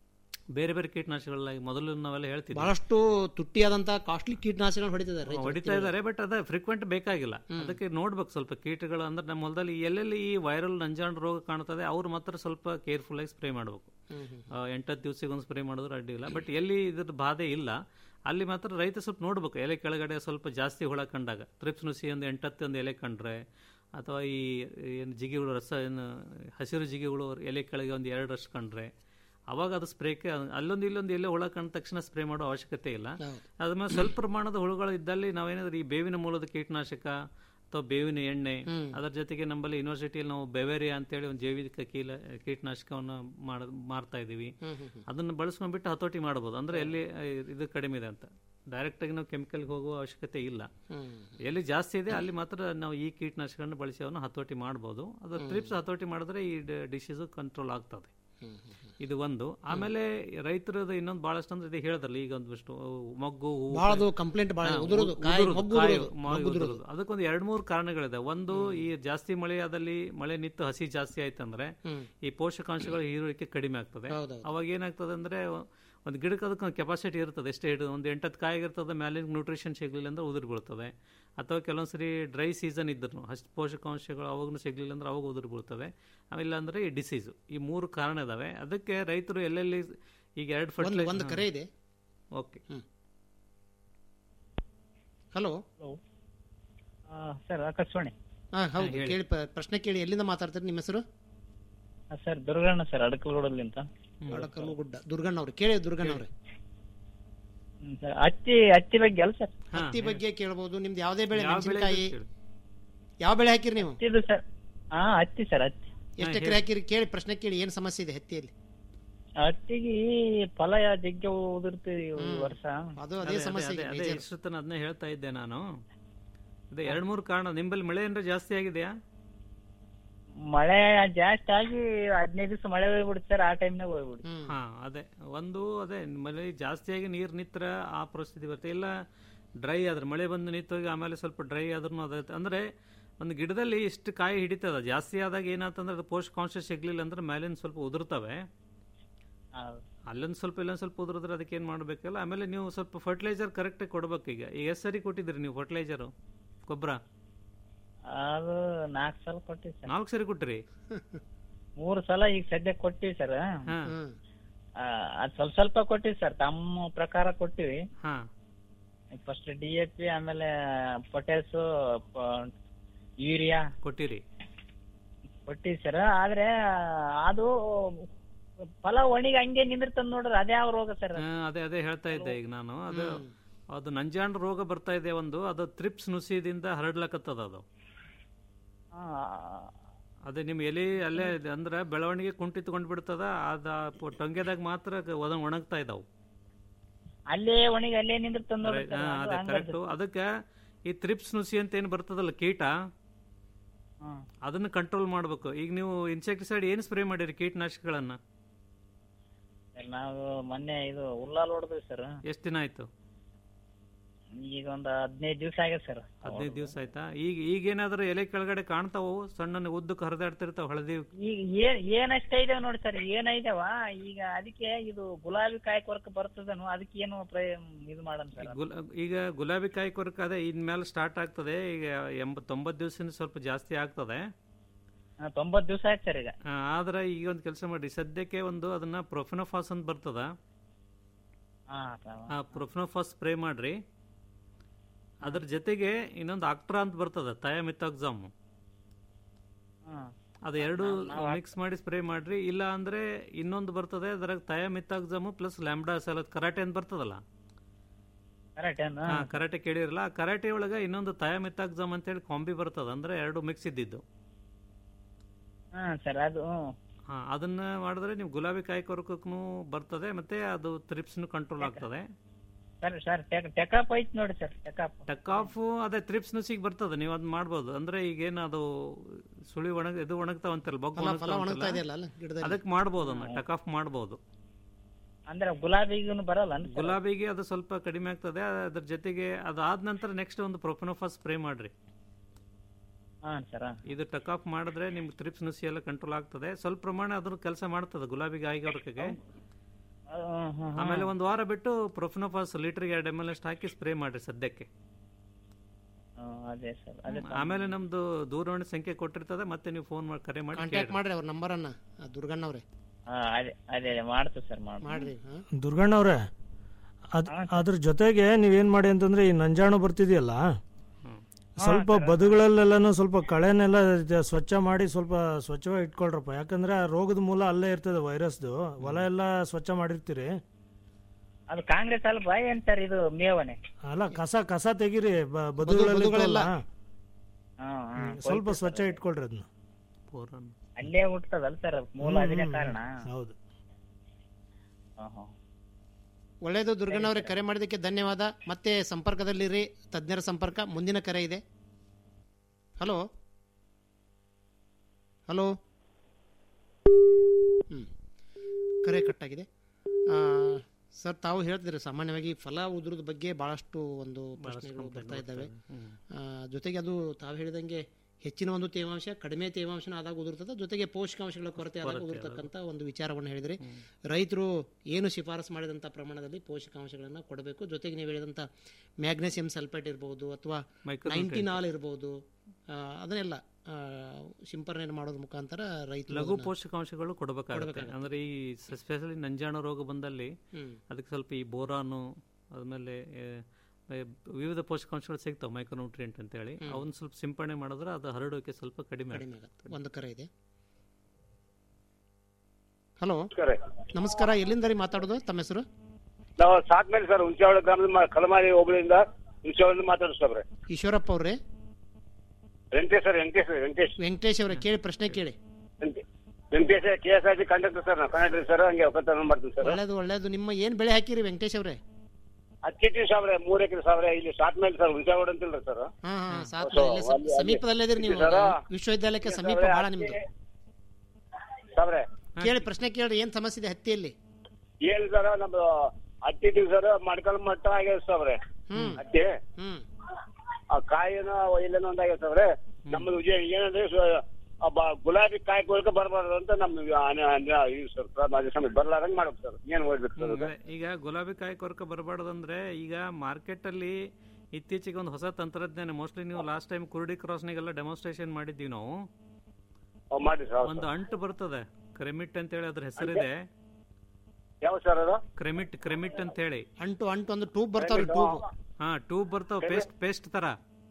S15: ಬೇರೆ ಬೇರೆ ಕೀಟನಾಶಕಗಳಾಗಿ ಮೊದಲು ನಾವೆಲ್ಲ ಹೇಳ್ತೀವಿ
S14: ಬಹಳಷ್ಟು ತುಟ್ಟಿಯಾದಂತಹ ಕಾಸ್ಟ್ಲಿ ಕೀಟನಾಶಕಗಳು ಹೊಡಿತಿದ್ದಾರೆ ರೈತರು.
S15: ಹೊಡಿತಾ ಇದ್ದಾರೆ ಬಟ್ ಅದ ಫ್ರೀಕ್ವೆಂಟ್ ಬೇಕಾಗಿಲ್ಲ ಅದಕ್ಕೆ ನೋಡ್ಬೇಕು ಸ್ವಲ್ಪ ಕೀಟಗಳು ಅಂದ್ರೆ ನಮ್ಮ ಹೊಲದಲ್ಲಿ ಎಲ್ಲೆಲ್ಲಿ ಈ ವೈರಲ್ ನಂಜಾಣು ರೋಗ ಕಾಣ್ತದೆ ಅವ್ರು ಮಾತ್ರ ಸ್ವಲ್ಪ ಕೇರ್ಫುಲ್ ಆಗಿ ಸ್ಪ್ರೇ ಮಾಡಬೇಕು
S14: ಹ್ಮ್, ಹ್ಮ್.
S15: ಎಂಟತ್ತು ದಿವಸಕ್ಕೆ ಒಂದು ಸ್ಪ್ರೇ ಮಾಡಿದ್ರೆ ಅಡ್ಡಿ ಇಲ್ಲ ಬಟ್ ಎಲ್ಲಿ ಇದ್ರ ಬಾಧೆ ಇಲ್ಲ ಅಲ್ಲಿ ಮಾತ್ರ ರೈತ ಸ್ವಲ್ಪ ನೋಡ್ಬೇಕು ಎಲೆ ಕೆಳಗಡೆ ಸ್ವಲ್ಪ ಜಾಸ್ತಿ ಹುಳ ಕಂಡಾಗ ತ್ರಿಪ್ಸ್ ನುಸಿ ಒಂದು ಎಂಟತ್ತು ಒಂದು ಎಲೆ ಕಂಡ್ರೆ ಅಥವಾ ಈ ಏನು ಜಿಗಿಗಳು ರಸ ಏನು ಹಸಿರು ಜಿಗಿಗಳು ಎಲೆ ಕೆಳಗೆ ಒಂದು ಎರಡರಷ್ಟು ಕಂಡ್ರೆ ಅವಾಗ ಅದು ಸ್ಪ್ರೇಕ್ಕೆ ಅಲ್ಲೊಂದು ಇಲ್ಲೊಂದು ಎಲ್ಲೇ ಹುಳ ಕಂಡ ತಕ್ಷಣ ಸ್ಪ್ರೇ ಮಾಡೋ ಅವಶ್ಯಕತೆ ಇಲ್ಲ ಅದ್ರ ಮೇಲೆ ಸ್ವಲ್ಪ ಪ್ರಮಾಣದ ಹುಳುಗಳು ಇದ್ದಲ್ಲಿ ನಾವೇನಾದ್ರೂ ಈ ಬೇವಿನ ಮೂಲದ ಕೀಟನಾಶಕ ಅಥವಾ ಬೇವಿನ ಎಣ್ಣೆ ಅದರ ಜೊತೆಗೆ ನಮ್ಮಲ್ಲಿ ಯೂನಿವರ್ಸಿಟಿಯಲ್ಲಿ ನಾವು ಬೆವೇರಿಯಾ ಅಂತೇಳಿ ಒಂದು ಜೈವಿಕ ಕೀಲ ಕೀಟನಾಶಕವನ್ನು ಮಾಡ ಮಾರ್ತಾ ಇದೀವಿ
S14: ಹ್ಮ್, ಹ್ಮ್, ಹ್ಮ್.
S15: ಅದನ್ನು ಬಳಸ್ಕೊಂಡ್ಬಿಟ್ಟು ಹತೋಟಿ ಮಾಡ್ಬೋದು ಅಂದ್ರೆ ಎಲ್ಲಿ ಆ, ಇದು ಕಡಿಮೆ ಇದೆ ಅಂತ ಡೈರೆಕ್ಟ್ ಆಗಿ ನಾವು ಕೆಮಿಕಲ್ಗೆ ಹೋಗುವ ಅವಶ್ಯಕತೆ ಇಲ್ಲ
S14: ಹ್ಮ್.
S15: ಎಲ್ಲಿ ಜಾಸ್ತಿ ಇದೆ ಅಲ್ಲಿ ಮಾತ್ರ ನಾವು ಈ ಕೀಟನಾಶಕಗಳನ್ನ ಬಳಸಿ ಅವನ್ನ ಹತೋಟಿ ಮಾಡ್ಬೋದು ಅದು
S14: ಹ್ಮ್.
S15: ಟ್ರಿಪ್ಸ್ ಹತೋಟಿ ಮಾಡಿದ್ರೆ ಈ ಡಿಸೀಸು ಕಂಟ್ರೋಲ್ ಆಗ್ತದೆ
S14: ಹ್ಮ್, ಹ್ಮ್, ಹ್ಮ್.
S15: ಇದು ಒಂದು ಆಮೇಲೆ ರೈತರದ್ದು ಇನ್ನೊಂದು ಬಹಳಷ್ಟು ಅಂದ್ರೆ ಇದು ಹೇಳಿದ್ರಲ್ಲ ಈಗ ಒಂದಿಷ್ಟು ಮೊಗ್ಗು ಹೂವು,
S14: ಭಾಳದು complaint ಭಾಳ
S15: ಹಾ,
S14: ಉದುರುದು,
S15: ಉ-
S14: ಕಾಯಿ
S15: ಉದುರುದು,
S14: ಮೊಗ್ಗು
S15: ಕಾಯಿ
S14: ಉದುರುದು,
S15: ಮ-
S14: ಮೊಗ್ಗು
S15: ಉದುರುದು.
S14: ಉದುರುದು.
S15: ಅದಕ್ಕೊಂದು ಎರಡು ಮೂರು ಕಾರಣಗಳಿದೆ ಒಂದು ಈ ಜಾಸ್ತಿ ಮಳೆಯಾದಲ್ಲಿ ಮಳೆ ನಿಂತು ಹಸಿ ಜಾಸ್ತಿ ಆಯ್ತಂದ್ರೆ
S14: ಹ್ಮ್.
S15: ಈ ಪೋಷಕಾಂಶಗಳ ಹೀರುವಿಕೆ ಕಡಿಮೆ ಆಗ್ತದೆ
S14: ಹೌದೌದು.
S15: ಅವಾಗ ಏನಾಗ್ತದೆ ಅಂದ್ರೆ ಒಂದು ಗಿಡಕ್ಕೆ ಅದಕ್ಕೆ ಕೆಪಾಸಿಟಿ ಇರ್ತದೆ ಎಷ್ಟೇ ಹಿಡಿದು ಒಂದು ಎಂಟತ್ತು ಕಾಯಿಗೆ ಇರ್ತದೆ ಮೇಲಿನ ನ್ಯೂಟ್ರಿಷನ್ ಸಿಗ್ಲಿಲ್ಲ ಅಂದ್ರೆ ಉದುರು ಬೀಳ್ತದೆ ಅಥವಾ ಕೆಲವೊಂದ್ಸರಿ ಡ್ರೈ ಸೀಸನ್ ಇದ್ರು ಅಷ್ಟು ಪೋಷಕಾಂಶಗಳು ಅವಾಗೂ ಸಿಗ್ಲಿಲ್ಲ ಅಂದ್ರೆ ಅವಾಗ ಉದುರು ಬೀಳ್ತವೆ ಆಮೇಲೆ ಅಂದ್ರೆ ಈ ಡಿಸೀಸು ಈ ಮೂರು ಕಾರಣ ಇದಾವೆ ಅದಕ್ಕೆ ರೈತರು ಎಲ್ಲೆಲ್ಲಿ ಈಗ ಎರಡು
S14: ಒಂದು ಒಂದು ಕರೆ ಇದೆ
S15: ಓಕೆ
S14: ಹಲೋ
S1: ಸರ್ ಆಕಾಶವಾಣಿ
S14: ಹಾ ಹೌದು ಕೇಳಿ ಪ- ಪ್ರಶ್ನೆ ಕೇಳಿ ಎಲ್ಲಿಂದ ಮಾತಾಡ್ತಾರೆ ನಿಮ್ಮ ಹೆಸರು
S1: ಸರ್ ದುರ್ಗಣ್ಣ ಸರ್ ಅಡಕಲ್ಗೂಡಲ್ಲಿಂತ
S14: ಅಡಕಲ್ಲು ಗುಡ್ಡ ದುರ್ಗಣ್ಣ ಅವ್ರು ಕೇಳಿ ದುರ್ಗಣ್ಣ ಅವ್ರೆ
S1: ಹ್ಮ್, ಸರ್ ಹತ್ತಿ ಹತ್ತಿ ಬಗ್ಗೆ ಅಲ್ಲ ಸರ್
S14: ಹತ್ತಿ ಬಗ್ಗೆ ಕೇಳಬಹುದು ನಿಮ್ದು ಯಾವುದೇ ಬೆಳೆ
S1: ಯಾವ ಬೆಳೆ
S14: ಮೆಣಸಿನಕಾಯಿ
S1: ಕೇಳಿ.
S14: ಯಾವ ಬೆಳೆ ಹಾಕಿರಿ ನೀವು
S1: ಹತ್ತಿದು ಸರ್ ಹಾ ಹತ್ತಿ ಸರ್ ಹತ್ತಿ
S14: ಎಷ್ಟು ಎಕರೆ ಹಾಕಿರಿ ಕೇಳಿ ಪ್ರಶ್ನೆ ಕೇಳಿ ಏನ್ ಸಮಸ್ಯೆ ಇದೆ ಹತ್ತಿಯಲ್ಲಿ
S1: ಹತ್ತಿಗೆ ಫಲ ಜಗ್ಗೆ ಉದುರ್ತೀವಿ ಈ ವರ್ಷ
S14: ಅದು ಅದೇ ಸಮಸ್ಯೆ ಈಗ
S15: ಅದೇ
S14: major.
S15: ಇಷ್ಟು ತನ ಅದನ್ನೇ ಹೇಳ್ತಾ ಇದ್ದೆ ನಾನು ಅದೇ ಎರಡು ಮೂರು ಕಾರಣ ನಿಂಬಲ್ಲಿ ಮಳೆ ಏನಾರ ಜಾಸ್ತಿ ಆಗಿದೆಯಾ
S1: ಮಳೆ ಜಾಸ್ತಿ ಆಗಿ ಹದಿನೈದು ದಿವಸ ಮಳೆ ಹೋಗ್ಬಿಡುತ್ತೆ ಸರ್ ಆ ಟೈಮ್ನಾಗ ಹೋಗ್ಬಿಡುತ್ತೆ
S15: ಹಾ ಅದೇ ಒಂದು ಅದೇ ಮಳೆ ಜಾಸ್ತಿಯಾಗಿ ನೀರು ನಿತ್ರ ಆ ಪರಿಸ್ಥಿತಿ ಬರುತ್ತೆ ಇಲ್ಲ ಡ್ರೈ ಆದ್ರೆ ಮಳೆ ಬಂದು ನಿಂತೋಗಿ ಆಮೇಲೆ ಸ್ವಲ್ಪ ಡ್ರೈ ಆದ್ರೂ ಅದೇ ಅಂದ್ರೆ ಒಂದು ಗಿಡದಲ್ಲಿ ಇಷ್ಟು ಕಾಯಿ ಹಿಡಿತದ ಜಾಸ್ತಿ ಆದಾಗ ಏನಾಗ್ತಂದ್ರೆ ಅದು ಪೋಷಕಾಂಶ ಸಿಗ್ಲಿಲ್ಲ ಅಂದ್ರೆ ಮೇಲಿನ ಸ್ವಲ್ಪ ಉದುರ್ತವೆ ಅಲ್ಲೊಂದು ಸ್ವಲ್ಪ ಇಲ್ಲೊಂದು ಸ್ವಲ್ಪ ಉದುರಿದ್ರೆ ಅದಕ್ಕೆ ಏನು ಮಾಡಬೇಕಲ್ಲ ಆಮೇಲೆ ನೀವು ಸ್ವಲ್ಪ ಫರ್ಟಿಲೈಸರ್ ಕರೆಕ್ಟಾಗಿ ಕೊಡ್ಬೇಕು ಈಗ ಈಗ ಎಷ್ಟು ಸರಿ ಕೊಟ್ಟಿದ್ರಿ ನೀವು ಫರ್ಟಿಲೈಸರು ಗೊಬ್ಬರ
S1: ಅದು ನಾಲ್ಕು ಸಲ ಕೊಟ್ಟಿವಿ ಸರ್
S15: ನಾಲ್ಕು ಸರಿ ಕೊಟ್ಟಿರಿ
S1: ಮೂರು ಸಲ ಈಗ ಸದ್ಯಕ್ಕೆ ಕೊಟ್ಟಿವಿ ಸರ್
S15: ಹಾ
S1: ಅದ್ ಸ್ವಲ್ಪ ಸ್ವಲ್ಪ ಕೊಟ್ಟಿವಿ ಸರ್ ತಮ್ಮ ಪ್ರಕಾರ ಕೊಟ್ಟಿವಿ
S15: ಹಾ
S1: ಫಸ್ಟ್ ಡಿ ಎ ಪಿ ಆಮೇಲೆ ಪೊಟ್ಯಾಸು ಯೂರಿಯಾ
S15: ಕೊಟ್ಟಿರಿ
S1: ಕೊಟ್ಟಿವಿ ಸರ್ ಆದ್ರೆ ಅದು ಫಲ ಒಣಗಿ ಹಂಗೆ ನಿಂದಿರ್ತದ ನೋಡ್ರಿ ಅದ್ಯಾವ ರೋಗ ಸರ್
S15: ಹಾ, ಅದೇ ಅದೇ ಹೇಳ್ತಾ ಇದ್ದೆ ಈಗ ನಾನು ಅದು ಅದು ನಂಜಾಂಡ್ ರೋಗ ಬರ್ತಾ ಇದೆ ಒಂದು ಅದು ತ್ರಿಪ್ಸ್ ನುಸಿದಿಂದ ಹರಡ್ಲಕತ್ತದ ಅದು ಅದೇ ನಿಮ್ ಎಲಿ ಅಲ್ಲೇ ಇದೆ. ಅಂದ್ರೆ ಬೆಳವಣಿಗೆ ಕುಂಠಿತಗೊಂಡ್ ಬಿಡ್ತದ ಅದ ಪ- ಟೊಂಗೆದಾಗ ಮಾತ್ರ ಗ- ಒಣ- ಒಣಗ್ತಾ ಇದಾವು
S1: ಅಲ್ಲೇ ಒಣಗಿ ಅಲ್ಲೇ ನಿಂದಿರ್ತದ ನೋಡ್ರಿ
S15: ಹಾ,
S1: sir, ಅದು
S15: ಅದೇ
S1: ಹಂಗದ.
S15: ಕರೆಕ್ಟ್ ಅದಕ್ಕೆ ಈ ತ್ರಿಪ್ಸ್ ನುಸಿ ಅಂತ ಏನ್ ಬರ್ತದಲ್ಲ ಕೀಟ
S1: ಹ್ಮ್.
S15: ಅದನ್ನ ಕಂಟ್ರೋಲ್ ಮಾಡ್ಬೇಕು ಈಗ ನೀವು ಇನ್ಸೆಕ್ಟಿಸೈಡ್ ಏನ್ ಸ್ಪ್ರೇ ಮಾಡಿರಿ ಕೀಟನಾಶಕಗಳನ್ನ
S1: ನಾವು ಮೊನ್ನೆ ಇದು ಉಲ್ಲಾಲ್ ಹೊಡೆದ್ವಿ ಸರ್
S15: ಎಷ್ಟ್ ದಿನ ಆಯ್ತು
S1: ಈಗ ಒಂದು ಹದಿನೈದು ದಿವಸ ಆಗ್ಯದ ಸರ್
S15: ಹದಿನೈದು ದಿವಸ ಆಯ್ತಾ ಈಗ ಈಗೇನಾದ್ರೂ ಎಲೆ ಕೆಳಗಡೆ ಕಾಣ್ತಾವು ಸಣ್ಣ ಉದ್ದಕ್ಕೆ ಹರಿದಾಡ್ತಿರ್ತಾವ ಹಳದಿ
S1: ಈಗ ಏನ್ ಏನಷ್ಟೇ ಇದಾವ ನೋಡಿ ಸರ್ ಏನಿದಾವ ಈಗ ಅದಕ್ಕೆ ಇದು ಗುಲಾಬಿ ಕಾಯಿ ಕೊರಕ ಬರ್ತದನು ಅದಕ್ಕೆ ಏನು ಪ್ರಯ ಇದು ಮಾಡನ್ ಸರ್
S15: ಗುಲ- ಈಗ ಗುಲಾಬಿ ಕಾಯಿ ಕೊರಕ ಅದೇ ಇನ್ಮೇಲೆ ಸ್ಟಾರ್ಟ್ ಆಗ್ತದೆ ಈಗ ಎಂಬತ್ ತೊಂಬತ್ತು ದಿವಸದಿಂದ ಸ್ವಲ್ಪ ಜಾಸ್ತಿ ಆಗ್ತದೆ
S1: ತೊಂಬತ್ ದಿವಸ ಆಯ್ತು ಸರ್ ಈಗ
S15: ಆ, ಆದ್ರೆ ಈಗ ಒಂದು ಕೆಲಸ ಮಾಡಿ ಸದ್ಯಕ್ಕೆ ಒಂದು ಅದನ್ನ ಪ್ರೊಫಿನೋಫಾಸ್ ಅಂತ ಬರ್ತದ
S1: ಹಾ ಸರ್.
S15: ಆ ಪ್ರೊಫಿನೋಫಾಸ್ ಸ್ಪ್ರೇ ಮಾಡ್ರಿ ಅದ್ರ ಜೊತೆಗೆ ಇನ್ನೊಂದು ಆಕ್ಟ್ರಾ ಅಂತ ಬರ್ತದ ಥಯಾಮಿಥಾಕ್ಸಾಮ್
S1: ಹ್ಮ್.
S15: ಅದು ಎರಡು ಮಿಕ್ಸ್ ಮಾಡಿ ಸ್ಪ್ರೇ ಮಾಡ್ರಿ ಇಲ್ಲ ಅಂದ್ರೆ ಇನ್ನೊಂದು ಬರ್ತದೆ ಅದ್ರಾಗ ಥಯಾಮಿಥಾಕ್ಸಾಮ್ ಪ್ಲಸ್ ಲ್ಯಾಂಬ್ಡಾ ಸಲದ್ ಕರಾಟೆ ಅಂತ ಬರ್ತದಲ್ಲ
S1: ಕರೆಕ್ಟ್ ಏನು
S15: ಹಾ ಕರಾಟೆ ಕೇಳಿರಲ್ಲ ಆ ಕರಾಟೆ ಒಳಗ ಇನ್ನೊಂದು ಥಯಾಮಿಥಾಕ್ಸಾಮ್ ಅಂತೇಳಿ ಕಾಂಬಿ ಬರ್ತದ ಅಂದ್ರೆ ಎರಡು ಮಿಕ್ಸ್ ಇದ್ದಿದ್ದು
S1: ಹಾ ಸರ್ ಅದು ಹ್ಮ್.
S15: ಹಾ ಅದನ್ನ ಮಾಡಿದ್ರೆ ನೀವು ಗುಲಾಬಿ ಕಾಯಿ ಕೊರಕಕ್ಕೂ ಬರ್ತದೆ ಮತ್ತೆ ಅದು ತ್ರಿಪ್ಸ್ನು ಕಂಟ್ರೋಲ್ ಆಗ್ತದೆ
S1: ಸರ್ ಸರ್ ಟೆಕಾಪ್ ಐತ್ ನೋಡಿ ಸರ್ ಟೆಕಾಪ್
S15: ಟಕ್ ಆಫ್ ಅದೇ ತ್ರಿಪ್ಸ್ ನುಸಿಗೆ ಬರ್ತದೆ ನೀವು ಅದ್ ಮಾಡ್ಬೋದು ಅಂದ್ರೆ ಈಗೇನು ಅದು ಸುಳಿ ಒಣಗ ಇದು ಒಣಗ್ತಾವಂತಲ್ಲ ಬಗ್ಗು
S14: ಫಲ- ಫಲ
S15: ಒಣಗ್ತಾವಂತಲ್ಲ,
S14: ಒಣಗ್ತಾ ಇದೆಯಲ್ಲ ಅಲ್ಲ ಗಿಡದಲ್ಲಿ?
S15: ಅದಕ್ಕೆ ಮಾಡ್ಬೋದು ಅದನ್ನ ಟಕ್ ಆಫ್ ಮಾಡ್ಬೋದು
S1: ಅಂದ್ರೆ ಗುಲಾಬಿಗೂ ಬರಲ್ಲ ಅನ್ ಸರ್?
S15: ಗುಲಾಬಿಗೆ ಅದು ಸ್ವಲ್ಪ ಕಡಿಮೆ ಆಗ್ತದೆ ಅದ್ರ ಜೊತೆಗೆ ಅದಾದ ನಂತರ ನೆಕ್ಸ್ಟ್ ಒಂದು ಪ್ರೊಫಿನೋಫಾಸ್ ಸ್ಪ್ರೇ ಮಾಡ್ರಿ
S1: ಹಾ ಸರ್
S15: ಇದು ಟಕ್ ಆಫ್ ಮಾಡಿದ್ರೆ ನಿಮ್ಗೆ ತ್ರಿಪ್ಸ್ ನುಸಿ ಎಲ್ಲ ಕಂಟ್ರೋಲ್ ಆಗ್ತದೆ ಸ್ವಲ್ಪ ಪ್ರಮಾಣ ಅದ್ರ ಕೆಲಸ ಮಾಡ್ತದೆ ಗುಲಾಬಿಗೆ ಆಯ್ಕೆ ಆಮೇಲೆ ಒಂದು ವಾರ ಬಿಟ್ಟು ಪ್ರೊಫಿನೋಫಾಸ್ ಲೀಟರ್ಗೆ ಎರಡು ಎಮ್ ಎಲ್ ಅಷ್ಟು ಹಾಕಿ ಸ್ಪ್ರೇ ಮಾಡ್ರಿ ಸದ್ಯಕ್ಕೆ
S1: ಅದೇ ಸರ್ ಅದೇ
S15: ಆಮೇಲೆ ನಮ್ದು ದೂರವಾಣಿ ಸಂಖ್ಯೆ ಕೊಟ್ಟಿರ್ತದೆ ಮತ್ತೆ ನೀವು ಫೋನ್ ಮಾಡಿ ಕರೆ ಮಾಡಿ
S14: ಕಾಂಟ್ಯಾಕ್ಟ್
S15: ಕೇಳ್ರಿ.
S14: ಮಾಡ್ರಿ ಅವ್ರ ನಂಬರನ್ನ ಆ ದುರ್ಗಣ್ಣ ಅವ್ರೆ
S1: ಹಾ ಅದೇ ಅದೇ ಅದೇ ಮಾಡ್ತೀವಿ ಸರ್ ಮಾಡ್ತೀವಿ
S14: ಮಾಡ್ರಿ ಹಾ
S19: ದುರ್ಗಣ್ಣ ಅವ್ರೆ ಅದ್ ಅದ್ರ ಜೊತೆಗೆ ನೀವೇನ್ ಮಾಡಿ ಅಂತಂದ್ರೆ ಈ ನಂಜಾಣು ಬರ್ತಿದೆಯಲ್ಲ ಸ್ವಲ್ಪ ಬದುಗಳಲ್ಲೆಲ್ಲನೂ ಸ್ವಲ್ಪ ಕಳೆನೆಲ್ಲ ಜ- ಸ್ವಚ್ಛ ಮಾಡಿ ಸ್ವಲ್ಪ ಸ್ವಚ್ಛವಾಗಿ ಇಟ್ಕೊಳ್ರಪ್ಪ ಯಾಕಂದ್ರೆ ಆ ರೋಗದ ಮೂಲ ಅಲ್ಲೇ ಇರ್ತದೆ ವೈರಸ್ದು ಹೊಲ ಎಲ್ಲ ಸ್ವಚ್ಛ ಮಾಡಿರ್ತೀರಿ
S1: ಅದು ಕಾಂಗ್ರೆಸ್ ಅಲ್ವಾ ಏನ್ ಸರ್ ಇದು ಮೇವನೆ
S19: ಅಲ್ಲ ಕಸ ಕಸ ತೆಗೀರಿ ಬ- ಬದುಗಳಲ್ಲಿ
S14: ಬದುಗಳೆಲ್ಲ.
S19: ಇರ್ತವಲ್ಲ,
S1: ಹಾ ಹಾ
S19: ಸ್ವಲ್ಪ ಸ್ವಚ್ಛ ಇಟ್ಕೊಳ್ರಿ ಅದನ್ನ
S15: ಪೂರನ್.
S1: ಅಲ್ಲೇ ಹುಟ್ಟದಲ್ಲ ಸರ್ ಮೂಲ
S19: ಹ್ಮ್,
S1: ಅದನ್ನೇ
S19: ಹ್ಮ್,
S1: ಕಾರಣ
S19: ಹೌದು
S1: ಹಾ, ಹಾ.
S14: ಒಳ್ಳೆಯದು ದುರ್ಗಣ್ಣವರೇ ಕರೆ ಮಾಡಿದ್ದಕ್ಕೆ ಧನ್ಯವಾದ ಮತ್ತೆ ಸಂಪರ್ಕದಲ್ಲಿರಿ ತಜ್ಞರ ಸಂಪರ್ಕ ಮುಂದಿನ ಕರೆ ಇದೆ ಹಲೋ ಹಲೋ ಹ್ಞೂ ಕರೆ ಕಟ್ಟಾಗಿದೆ ಆ, ಸರ್ ತಾವು ಹೇಳ್ತಿದ್ರಿ ಸಾಮಾನ್ಯವಾಗಿ ಫಲ ಉದುರದ ಬಗ್ಗೆ ಭಾಳಷ್ಟು ಒಂದು ಪ್ರಶ್ನೆಗಳು ಬರ್ತಾ ಇದ್ದಾವೆ ಆ, ಜೊತೆಗೆ ಅದು ತಾವು ಹೇಳಿದಂಗೆ ಹೆಚ್ಚಿನ ಒಂದು ತೇವಾಂಶ ಕಡಿಮೆ ತೇವಾಂಶನ ಆದಾಗ ಉದುರ್ತದೆ ಜೊತೆಗೆ ಪೋಷಕಾಂಶಗಳ ಕೊರತೆ ಆದಾಗ
S15: ಕೊರತೆ
S14: ಉದುರ್ತಕ್ಕಂಥ ಒಂದು ವಿಚಾರವನ್ನು ಹೇಳಿದ್ರಿ ರೈತರು ಏನು ಶಿಫಾರಸು ಮಾಡಿದಂಥ ಪ್ರಮಾಣದಲ್ಲಿ ಪೋಷಕಾಂಶಗಳನ್ನು ಕೊಡಬೇಕು ಜೊತೆಗೆ ನೀವು ಹೇಳಿದಂಥ ಮ್ಯಾಗ್ನೆಸಿಯಂ ಸಲ್ಫೇಟ್ ಇರ್ಬೋದು ಅಥವಾ
S15: Micronutrient.
S14: ನೈಂಟಿನಾಲ್ ಇರ್ಬೋದು ಆ, ಅದನ್ನೆಲ್ಲ ಆ, ಸಿಂಪರಣೆ ಮಾಡೋದ್ರ ಮುಖಾಂತರ ರೈತರು
S15: ಲಘು
S14: ಅದನ್ನ-
S15: ಪೋಷಕಾಂಶಗಳು ಕೊಡಬೇಕಾಗುತ್ತೆ
S14: ಕೊಡ್ಬೇಕಾಗತ್ತೆ.
S15: ಅಂದ್ರೆ ಈ ಸ್ಪೆಷಲಿ ನಂಜಾಣು ರೋಗ ಬಂದಲ್ಲಿ
S14: ಹ್ಮ್.
S15: ಅದಕ್ಕೆ ಸ್ವಲ್ಪ ಈ ಬೋರಾನು ಆದ್ಮೇಲೆ ಆ, ಆ, ವಿವಿಧ ಪೋಷಕಾಂಶಗಳು ಸಿಗ್ತಾವೆ ಮೈಕ್ರೋನ್ಯೂಟ್ರಿಯೆಂಟ್ ಅಂತೇಳಿ
S14: ಹ್ಮ್.
S15: ಅವನ್ನ ಸ್ವಲ್ಪ ಸಿಂಪಡಣೆ ಮಾಡಿದ್ರೆ ಅದು ಹರಡೋಕೆ ಸ್ವಲ್ಪ ಕಡಿಮೆ
S14: ಕಡಿಮೆ
S15: ಆಗುತ್ತೆ.
S14: ಆಗುತ್ತೆ ಒಂದು ಕರೆ ಇದೆ ಹಲೋ
S20: ನಮಸ್ಕಾರ
S14: ನಮಸ್ಕಾರ ಎಲ್ಲಿಂದ ರೀ ಮಾತಾಡೋದು ತಮ್ಮ ಹೆಸರು
S20: ನಾವು ಸಾಕ್ಮೇಲೆ ಸರ್ ಹುಣಸೆಹೊಳೆ ಗ್ರಾಮದ ಮ- ಕಲಮಾರಿ ಹೋಬಳಿಯಿಂದ ಹುಣಸೆಹೊಳೆ ಮಾತಾಡಿಸ್ತಾವ್ರೆ
S14: ಈಶ್ವರಪ್ಪ ಅವ್ರೆ
S20: ವೆಂಕಟೇಶ್ ಸರ್ ವೆಂಕಟೇಶ್ ವೆಂಕಟೇಶ್
S14: ವೆಂಕಟೇಶ್ ಅವರೇ ಕೇಳಿ ಪ್ರಶ್ನೆ ಕೇಳಿ
S20: Venkatesh Venkatesh K S R T conductor sir ನಾವು ಕಂಡಕ್ಟರ್ ಸರ್ ಹಂಗೆ ಒಕ್ಕಲ್ತನ ಮಾಡ್ತೀನಿ ಸರ್
S14: ಒಳ್ಳೇದು ಒಳ್ಳೇದು ನಿಮ್ಮ ಏನ್ ಬೆಳೆ ಹಾಕಿರಿ ವೆಂಕಟೇಶ್ ಅವರೇ
S20: ಹತ್ತಿಟ್ಟು ಸಾವಿರ ಮೂರು ಎಕರೆ ಸಾವಿರ ಇಲ್ಲಿ ಸಾಕ್ಮೇಲೆ ಸರ್ ಹುಣಸೆಹೊಳೆ ಅಂತಿಲ್ಲ ಸರ್
S14: ಹಾ ಹಾ ಸಾಕು
S20: ಸೊ,
S14: ಇಲ್ಲೇ ಸ-
S20: ಅಲ್ಲಿ-
S14: ಸಮೀಪದಲ್ಲೇ ಇದೀರಿ ನೀವು
S20: ಸರ,
S14: ವಿಶ್ವವಿದ್ಯಾಲಯಕ್ಕೆ ಸಮೀಪ
S20: ಸಾವಿರ
S14: ಬಹಳ ನಿಮ್ದು
S20: ಸಾವಿರ
S14: ಕೇಳಿ ಪ್ರಶ್ನೆ ಕೇಳ್ರಿ ಏನ್ ಸಮಸ್ಯೆ ಇದೆ ಹತ್ತಿಯಲ್ಲಿ
S20: ಏನ್ ಸರ್ ನಮ್ದು ಹತ್ತಿಟ್ಟು ಸರ್ ಮಡ್ಕಲ್ ಮಟ್ಟ ಆಗ್ಯದ ಸಾವಿರ
S14: ಹ್ಮ್
S20: ಹತ್ತಿ
S14: ಹ್ಮ್
S20: ಆ ಕಾಯಿನ ಇಲ್ಲೇನೋ ಒಂದಾಗ್ಯದ ಸಾವಿರ ನಮ್ಮದು ವಿಜಯ ಏನಂದ್ರೆ ಸ- ಆ ಬ- ಗುಲಾಬಿ ಕಾಯಿ ಕೊಯ್ಕ ಬರಬಾರ್ದು ಅಂತ ನಮ್ಮ ಇದು ಸರ್ ಮಾಜಿ ಸಮಯ ಬರ್ಲಾರಂಗ್ ಮಾಡ್ಬೇಕು ಸರ್ ಏನ್ ಓದ್ಬೇಕು ಸರ್ ಅದು?
S15: ಹ್ಮ್. ಈಗ ಗುಲಾಬಿ ಕಾಯಿ ಕೊರಕ ಬರಬಾರ್ದಂದ್ರೆ ಈಗ ಮಾರ್ಕೆಟ್ ಅಲ್ಲಿ ಇತ್ತೀಚೆಗೆ ಒಂದು ಹೊಸ ತಂತ್ರಜ್ಞಾನ ಮೋಸ್ಟ್ಲಿ ನೀವು ಲಾಸ್ಟ್ ಟೈಮ್ ಕುರುಡಿ ಕ್ರಾಸ್ನಿಗೆಲ್ಲ ಡೆಮಾನ್ಸ್ಟ್ರೇಷನ್ ಮಾಡಿದ್ದೀವಿ ನಾವು
S20: ಅವ್ ಮಾಡಿ ಸರ್ ಹೌದು
S15: ಒಂದು
S20: ಸರ್.
S15: ಅಂಟು ಬರ್ತದೆ ಕ್ರೆಮಿಟ್ ಅಂತ ಹೇಳಿ ಅದ್ರ ಹೆಸರಿದೆ
S20: ಯಾವ ಸರ್ ಅದು
S15: ಕ್ರೆಮಿಟ್ ಕ್ರೆಮಿಟ್ ಅಂತ ಹೇಳಿ
S14: ಅಂಟು ಅಂಟು ಒಂದು ಟ್ಯೂಬ್ ಬರ್ತಾವ್ರಿ ಟ್ಯೂಬ್
S15: ಹಾ ಟ್ಯೂಬ್ ಬರ್ತಾವ ಪೇಸ್ಟ್ ಪೇಸ್ಟ್ ತರ